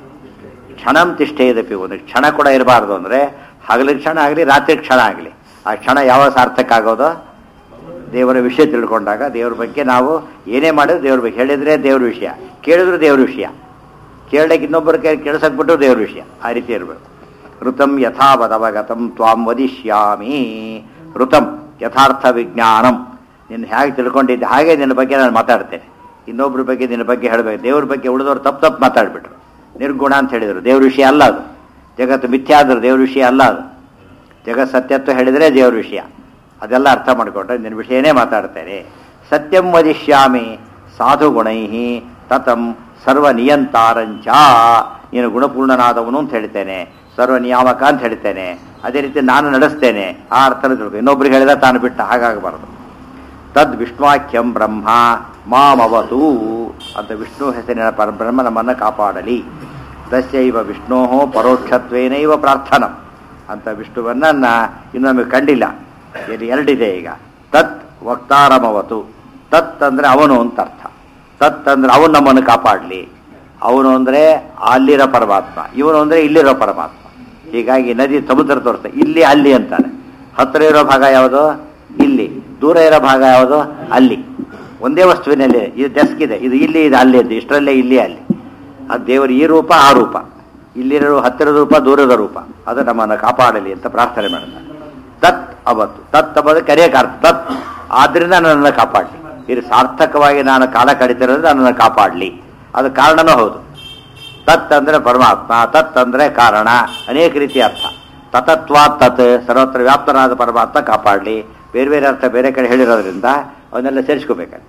ಕ್ಷಣಂ ತಿಷ್ಠೇದಪಿ ಒಂದು ಕ್ಷಣ ಕೂಡ ಇರಬಾರ್ದು ಅಂದರೆ ಹಗಲಿನ ಕ್ಷಣ ಆಗಲಿ ರಾತ್ರಿ ಕ್ಷಣ ಆಗಲಿ ಆ ಕ್ಷಣ ಯಾವ ಸಾರ್ಥಕ ಆಗೋದು ದೇವರ ವಿಷಯ ತಿಳ್ಕೊಂಡಾಗ ದೇವ್ರ ಬಗ್ಗೆ ನಾವು ಏನೇ ಮಾಡಿದ್ರು ದೇವ್ರ ಬಗ್ಗೆ ಹೇಳಿದ್ರೆ ದೇವ್ರ ವಿಷಯ ಕೇಳಿದ್ರು ದೇವ್ರ ವಿಷಯ ಕೇಳಕ್ಕೆ ಇನ್ನೊಬ್ಬರ ಕೈ ಕೇಳಿಸಕ್ಬಿಟ್ಟು ದೇವ್ರ ವಿಷಯ ಆ ರೀತಿ ಇರಬೇಕು ಋತಂ ಯಥಾವದವಗತಂ ತ್ವಾಂ ವದಿಷ್ಯಾಮಿ ಋತಂ ಯಥಾರ್ಥ ವಿಜ್ಞಾನಂ ನಿನ್ನ ಹೇಗೆ ತಿಳ್ಕೊಂಡಿದ್ದೆ ಹಾಗೆ ನಿನ್ನ ಬಗ್ಗೆ ನಾನು ಮಾತಾಡ್ತೇನೆ ಇನ್ನೊಬ್ಬರ ಬಗ್ಗೆ ನಿನ್ನ ಬಗ್ಗೆ ಹೇಳಬೇಕು ದೇವ್ರ ಬಗ್ಗೆ ಉಳಿದವ್ರು ತಪ್ಪು ತಪ್ಪು ಮಾತಾಡ್ಬಿಟ್ರು ನಿರ್ಗುಣ ಅಂತ ಹೇಳಿದರು ದೇವ್ರ ವಿಷಯ ಅಲ್ಲ ಅದು ಜಗತ್ತು ಮಿಥ್ಯಾ ಆದ್ರೆ ದೇವ್ರ ವಿಷಯ ಅಲ್ಲ ಅದು ಜಗತ್ ಸತ್ಯತ್ವ ಹೇಳಿದರೆ ದೇವ್ರ ವಿಷಯ ಅದೆಲ್ಲ ಅರ್ಥ ಮಾಡಿಕೊಂಡ್ರೆ ನಿನ್ನ ವಿಷಯನೇ ಮಾತಾಡ್ತೇನೆ ಸತ್ಯಂ ವದಿಷ್ಯಾಮಿ ಸಾಧು ಗುಣೈ ತತಂ ಸರ್ವ ನಿಯಂತಾರಂಚ ನೀನು ಗುಣಪೂರ್ಣನಾದವನು ಅಂತ ಹೇಳ್ತೇನೆ ಸರ್ವ ನಿಯಾಮಕ ಅಂತ ಹೇಳ್ತೇನೆ ಅದೇ ರೀತಿ ನಾನು ನಡೆಸ್ತೇನೆ ಆ ಅರ್ಥನ ತಿಳ್ಕೊ ಇನ್ನೊಬ್ರಿಗೆ ಹೇಳಿದ ತಾನು ಬಿಟ್ಟ ಹಾಗಾಗಬಾರದು ತದ್ ವಿಷ್ಣುವಾಖ್ಯಂ ಬ್ರಹ್ಮ ಮಾಮವತು ಅಂತ ವಿಷ್ಣು ಹೆಸರಿನ ಪರ ಬ್ರಹ್ಮ ನಮ್ಮನ್ನು ಕಾಪಾಡಲಿ ತಸ್ಯೈವ ವಿಷ್ಣೋ ಪರೋಕ್ಷತ್ವೇನೈವ ಪ್ರಾರ್ಥನಂ ಅಂತ ವಿಷ್ಣುವನ್ನ ಇನ್ನೊಮ್ಮೆ ಕಂಡಿಲ್ಲ ಇಲ್ಲಿ ಎರಡಿದೆ ಈಗ ತತ್ ವಕ್ತಾರಮವತು ತತ್ ಅಂದ್ರೆ ಅವನು ಅಂತ ಅರ್ಥ ತತ್ ಅಂದ್ರೆ ಅವನು ನಮ್ಮನ್ನು ಕಾಪಾಡಲಿ ಅವನು ಅಂದ್ರೆ ಅಲ್ಲಿರೋ ಪರಮಾತ್ಮ ಇವನು ಅಂದ್ರೆ ಇಲ್ಲಿರೋ ಪರಮಾತ್ಮ ಹೀಗಾಗಿ ನದಿ ಸಮುದ್ರ ತೋರಿಸ್ತಾ ಇಲ್ಲಿ ಅಲ್ಲಿ ಅಂತಾನೆ ಹತ್ತಿರ ಇರೋ ಭಾಗ ಯಾವುದು ಇಲ್ಲಿ ದೂರ ಇರೋ ಭಾಗ ಯಾವುದು ಅಲ್ಲಿ ಒಂದೇ ವಸ್ತುವಿನಲ್ಲಿ ಇದು ಡೆಸ್ಕ್ ಇದೆ ಇದು ಇಲ್ಲಿ ಇದು ಅಲ್ಲಿ ಅಂತ ಇಷ್ಟರಲ್ಲೇ ಇಲ್ಲಿ ಅಲ್ಲಿ ಅದು ದೇವರು ಈ ರೂಪ ಆ ರೂಪ ಇಲ್ಲಿರೋ ಹತ್ತಿರದ ರೂಪ ದೂರದ ರೂಪ ಅದು ನಮ್ಮನ್ನು ಕಾಪಾಡಲಿ ಅಂತ ಪ್ರಾರ್ಥನೆ ಮಾಡ್ತಾರೆ ತತ್ ಅವತ್ತು ತತ್ ಅನ್ನೋದು ಕರೆಯಕ ಅರ್ಥ ತತ್ ಆದ್ರಿಂದ ನನ್ನನ್ನು ಕಾಪಾಡಲಿ ಇದು ಸಾರ್ಥಕವಾಗಿ ನಾನು ಕಾಲ ಕಡಿತಿರೋದು ನನ್ನನ್ನು ಕಾಪಾಡಲಿ ಅದು ಕಾರಣನೂ ಹೌದು ತತ್ ಅಂದ್ರೆ ಪರಮಾತ್ಮ ತತ್ ಅಂದ್ರೆ ಕಾರಣ ಅನೇಕ ರೀತಿಯ ಅರ್ಥ ತತತ್ವಾ ತತ್ ಸರ್ವತ್ರ ವ್ಯಾಪ್ತನಾದ ಪರಮಾತ್ಮ ಕಾಪಾಡಲಿ ಬೇರೆ ಬೇರೆ ಅರ್ಥ ಬೇರೆ ಕಡೆ ಹೇಳಿರೋದ್ರಿಂದ ಅವನ್ನೆಲ್ಲ ಸೇರಿಸ್ಕೋಬೇಕಾದ್ರೆ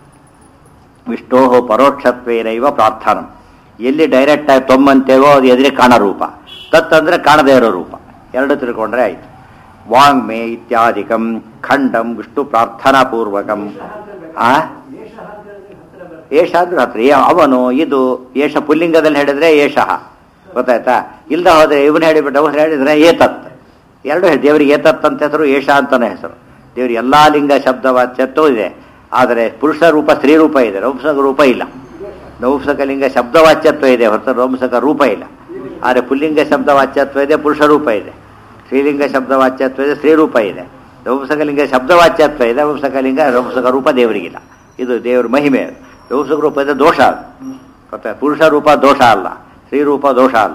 ವಿಷ್ಣೋ ಪರೋಕ್ಷತ್ವೇನೈವ ಪ್ರಾರ್ಥನಂ ಎಲ್ಲಿ ಡೈರೆಕ್ಟ್ ಆಗಿ ತೊಮ್ಮಂತೇವೋ ಅದು ಎದುರೇ ಕಾಣೋ ರೂಪ ತತ್ ಅಂದ್ರೆ ಕಾಣದೇ ಇರೋ ರೂಪ ಎರಡು ತಿಳ್ಕೊಂಡ್ರೆ ಆಯ್ತು ವಾಂಗ್ಮೆ ಇತ್ಯಾದಿಕಂ ಖಂಡಂ ವಿಷ್ಣು ಪ್ರಾರ್ಥನಾ ಪೂರ್ವಕಂ ಆ ಏಷ ಅಂದ್ರೆ ಹತ್ರ ಏ- ಅವನು ಇದು ಏಷ ಪುಲ್ಲಿಂಗದಲ್ಲಿ ಹೇಳಿದ್ರೆ ಏಷಃ ಗೊತ್ತಾಯ್ತಾ ಇಲ್ದ ಹೋದ್ರೆ ಇವನು ಹೇಳಿಬಿಟ್ಟು ಅವನು ಹೇಳಿದ್ರೆ ಏತತ್ ಎರಡು ಹೇಳಿ ದೇವರಿಗೆ ಏತತ್ ಅಂತ ಹೆಸರು ಏಷ ಅಂತಾನೆ ಹೆಸರು ದೇವ್ರಿಗೆ ಎಲ್ಲಾ ಲಿಂಗ ಶಬ್ದ ವಾಚ್ಯತ್ವೂ ಇದೆ ಆದರೆ ಪುರುಷ ರೂಪ ಸ್ತ್ರೀ ರೂಪ ಇದೆ ನೌಂಸಕ ರೂಪ ಇಲ್ಲ ನೌಂಸಕ ಲಿಂಗ ಶಬ್ದ ವಾಚ್ಯತ್ವ ಇದೆ ಹೊರತು ನೌಂಸಕ ರೂಪ ಇಲ್ಲ ಆದರೆ ಪುಲ್ಲಿಂಗ ಶಬ್ದ ವಾಚ್ಯತ್ವ ಇದೆ ಪುರುಷ ರೂಪ ಇದೆ ಸ್ತ್ರೀಲಿಂಗ ಶಬ್ದ ವಾಚ್ಯತ್ವ ಇದೆ ಸ್ತ್ರೀ ರೂಪ ಇದೆ ನೌಂಸಕಲಿಂಗ ಶಬ್ದ ವಾಚ್ಯತ್ವ ಇದೆ ನೌಂಸಕಲಿಂಗ ನೌಂಸಕ ರೂಪ ದೇವರಿಗಿಲ್ಲ ಇದು ದೇವರ ಮಹಿಮೆ ಅದು. ನೌಂಸಕ ರೂಪ ಇದೆ ದೋಷ ಅದು ಗೊತ್ತಾ ಪುರುಷ ರೂಪ ದೋಷ ಅಲ್ಲ ಸ್ತ್ರೀ ರೂಪ ದೋಷ ಅಲ್ಲ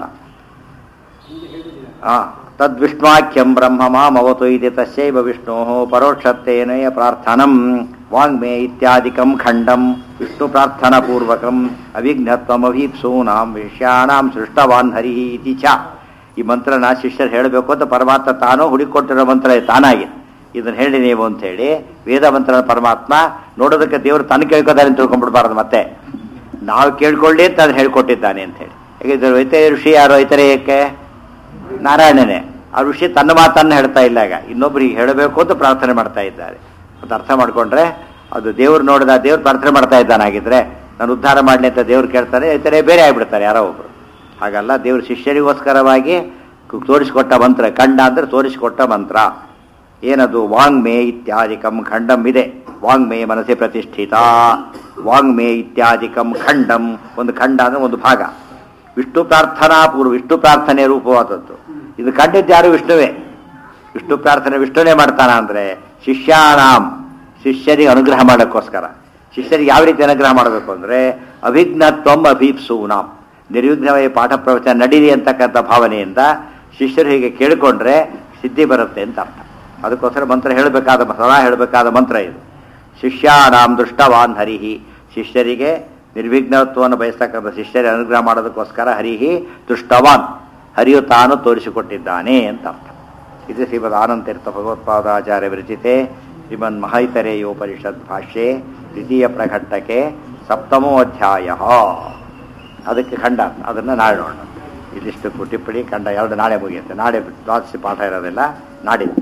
ಆ, ತದ್ವಿಷ್ಣುವಾಖ್ಯಂ ಬ್ರಹ್ಮ ಮಾಮವತು ಇದೆ ತಸ್ಯೈವ ವಿಷ್ಣೋ ಪರೋಕ್ಷತ್ವೇನಯ ಪ್ರಾರ್ಥನಂ ವಾಂಗ್ಮೆ ಇತ್ಯಾದಿಕಂ ಖಂಡಂ ವಿಷ್ಣು ಪ್ರಾರ್ಥನಾ ಪೂರ್ವಕಂ ಅವಿಘ್ನತ್ವಮಭೀಪ್ಸೂನಾಂ ವಿಷ್ಯಾಣಾಂ ಸೃಷ್ಟವಾನ್ ಹರಿ ಇತಿ ಚ ಈ ಮಂತ್ರನ ಶಿಷ್ಯರು ಹೇಳಬೇಕು ಅಂತ ಪರಮಾತ್ಮ ತಾನು ಹುಡುಕೊಟ್ಟಿರೋ ಮಂತ್ರ ಇದು ತಾನಾಗಿ ಇದನ್ನು ಹೇಳಿ ನೀವು ಅಂತ ಹೇಳಿ ವೇದ ಮಂತ್ರ ಪರಮಾತ್ಮ ನೋಡೋದಕ್ಕೆ ದೇವರು ತಾನು ಕೇಳ್ಕೊತಾನೆ ಅಂತ ತಿಳ್ಕೊಂಡ್ಬಿಡ್ಬಾರ್ದು ಮತ್ತೆ ನಾವು ಕೇಳ್ಕೊಳ್ಳಿ ಅಂತ ಅದನ್ನು ಹೇಳ್ಕೊಟ್ಟಿದ್ದಾನೆ ಅಂತ ಹೇಳಿ ಯಾಕೆಂದ್ರೆ ವೈದ್ಯ ಋಷಿ ಯಾರು ಇತರೆಯಕ್ಕೆ ನಾರಾಯಣನೇ ಆ ಋಷಿ ತನ್ನ ಮಾತನ್ನು ಹೇಳ್ತಾ ಇಲ್ಲ ಈಗ ಇನ್ನೊಬ್ಬರಿಗೆ ಹೇಳಬೇಕು ಅಂತ ಪ್ರಾರ್ಥನೆ ಮಾಡ್ತಾ ಇದ್ದಾರೆ ಅಂತ ಅರ್ಥ ಮಾಡ್ಕೊಂಡ್ರೆ ಅದು ದೇವ್ರು ನೋಡಿದ ದೇವ್ರು ಪ್ರಾರ್ಥನೆ ಮಾಡ್ತಾ ಇದ್ದಾನಾಗಿದ್ರೆ ನಾನು ಉದ್ಧಾರ ಮಾಡಲಿ ಅಂತ ದೇವ್ರು ಕೇಳ್ತಾರೆ ಇತರೆ ಬೇರೆ ಆಗ್ಬಿಡ್ತಾರೆ ಯಾರೋ ಒಬ್ರು ಹಾಗಲ್ಲ ದೇವ್ರ ಶಿಷ್ಯರಿಗೋಸ್ಕರವಾಗಿ ಕು- ತೋರಿಸಿಕೊಟ್ಟ ಮಂತ್ರ ಖಂಡ ಅಂದ್ರೆ ತೋರಿಸಿಕೊಟ್ಟ ಮಂತ್ರ ಏನದು ವಾಂಗ್ಮೇ ಇತ್ಯಾದಿಕಂ ಖಂಡಂ ಇದೆ ವಾಂಗ್ಮೇ ಮನಸ್ಸೆ ಪ್ರತಿಷ್ಠಿತ ವಾಂಗ್ಮೇ ಇತ್ಯಾದಿಕಂ ಖಂಡಂ ಒಂದು ಖಂಡ ಅಂದ್ರೆ ಒಂದು ಭಾಗ ವಿಷ್ಣು ಪ್ರಾರ್ಥನಾ ಪೂರ್ವ ವಿಷ್ಣು ಪ್ರಾರ್ಥನೆ ರೂಪವಾದದ್ದು ಇದು ಕಂಡಿದ್ದು ಯಾರು ವಿಷ್ಣುವೇ ವಿಷ್ಣು ಪ್ರಾರ್ಥನೆ ವಿಷ್ಣುನೇ ಮಾಡ್ತಾನ ಅಂದ್ರೆ ಶಿಷ್ಯಾನಾಂ ಶಿಷ್ಯರಿಗೆ ಅನುಗ್ರಹ ಮಾಡೋಕ್ಕೋಸ್ಕರ ಶಿಷ್ಯರಿಗೆ ಯಾವ ರೀತಿ ಅನುಗ್ರಹ ಮಾಡಬೇಕು ಅಂದ್ರೆ ಅಭಿಜ್ಞತ್ವಂ ಅಭೀಪ್ಸೂನಾಂ ನಿರ್ವಿಘ್ನವಾಗಿ ಪಾಠ ಪ್ರವಚನ ನಡೀರಿ ಅಂತಕ್ಕಂಥ ಭಾವನೆಯಿಂದ ಶಿಷ್ಯರು ಹೀಗೆ ಕೇಳಿಕೊಂಡ್ರೆ ಸಿದ್ಧಿ ಬರುತ್ತೆ ಅಂತ ಅರ್ಥ ಅದಕ್ಕೋಸ್ಕರ ಮಂತ್ರ ಹೇಳಬೇಕಾದ ಸದಾ ಹೇಳಬೇಕಾದ ಮಂತ್ರ ಇದು ಶಿಷ್ಯಾನಾಂ ದೃಷ್ಟವಾನ್ ಹರಿಹಿ ಶಿಷ್ಯರಿಗೆ ನಿರ್ವಿಘ್ನತ್ವವನ್ನು ಬಯಸ್ತಕ್ಕಂಥ ಶಿಷ್ಯರಿಗೆ ಅನುಗ್ರಹ ಮಾಡೋದಕ್ಕೋಸ್ಕರ ಹರಿಹಿ ದೃಷ್ಟವಾನ್ ಹರಿಯು ತಾನು ತೋರಿಸಿಕೊಟ್ಟಿದ್ದಾನೆ ಅಂತ ಅರ್ಥ ಇದು ಶ್ರೀಮದ್ ಆನಂತೀರ್ಥ ಭಗವತ್ಪಾದಾಚಾರ್ಯ ವಿರಚಿತೆ ಶ್ರೀಮನ್ ಮಹೈತರೇಯೋಪನಿಷತ್ ಭಾಷ್ಯೆ ದ್ವಿತೀಯ ಪ್ರಘಟ್ಟಕ್ಕೆ ಸಪ್ತಮೋ ಅಧ್ಯಾಯ ಅದಕ್ಕೆ ಖಂಡ ಅದನ್ನು ನಾಳೆ ನೋಡೋಣ ಇದಿಷ್ಟು ಟಿಪ್ಪಣಿ ಖಂಡ ಎರಡು ನಾಳೆ ಮುಗಿಯುತ್ತೆ ನಾಳೆ ದ್ವಾದಶಿ ಪಾಠ ಇರೋದಿಲ್ಲ ನಾಡಿದ್ದು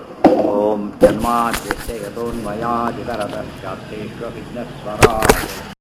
ಓಂ ಜನ್ಮಾದ್ಯಸ್ಯ ಯತೋನ್ಮಯಾದಿತರತಶ್ಚಾಪ್ತೇಶ್ವ ವಿಘ್ನಸ್ವರ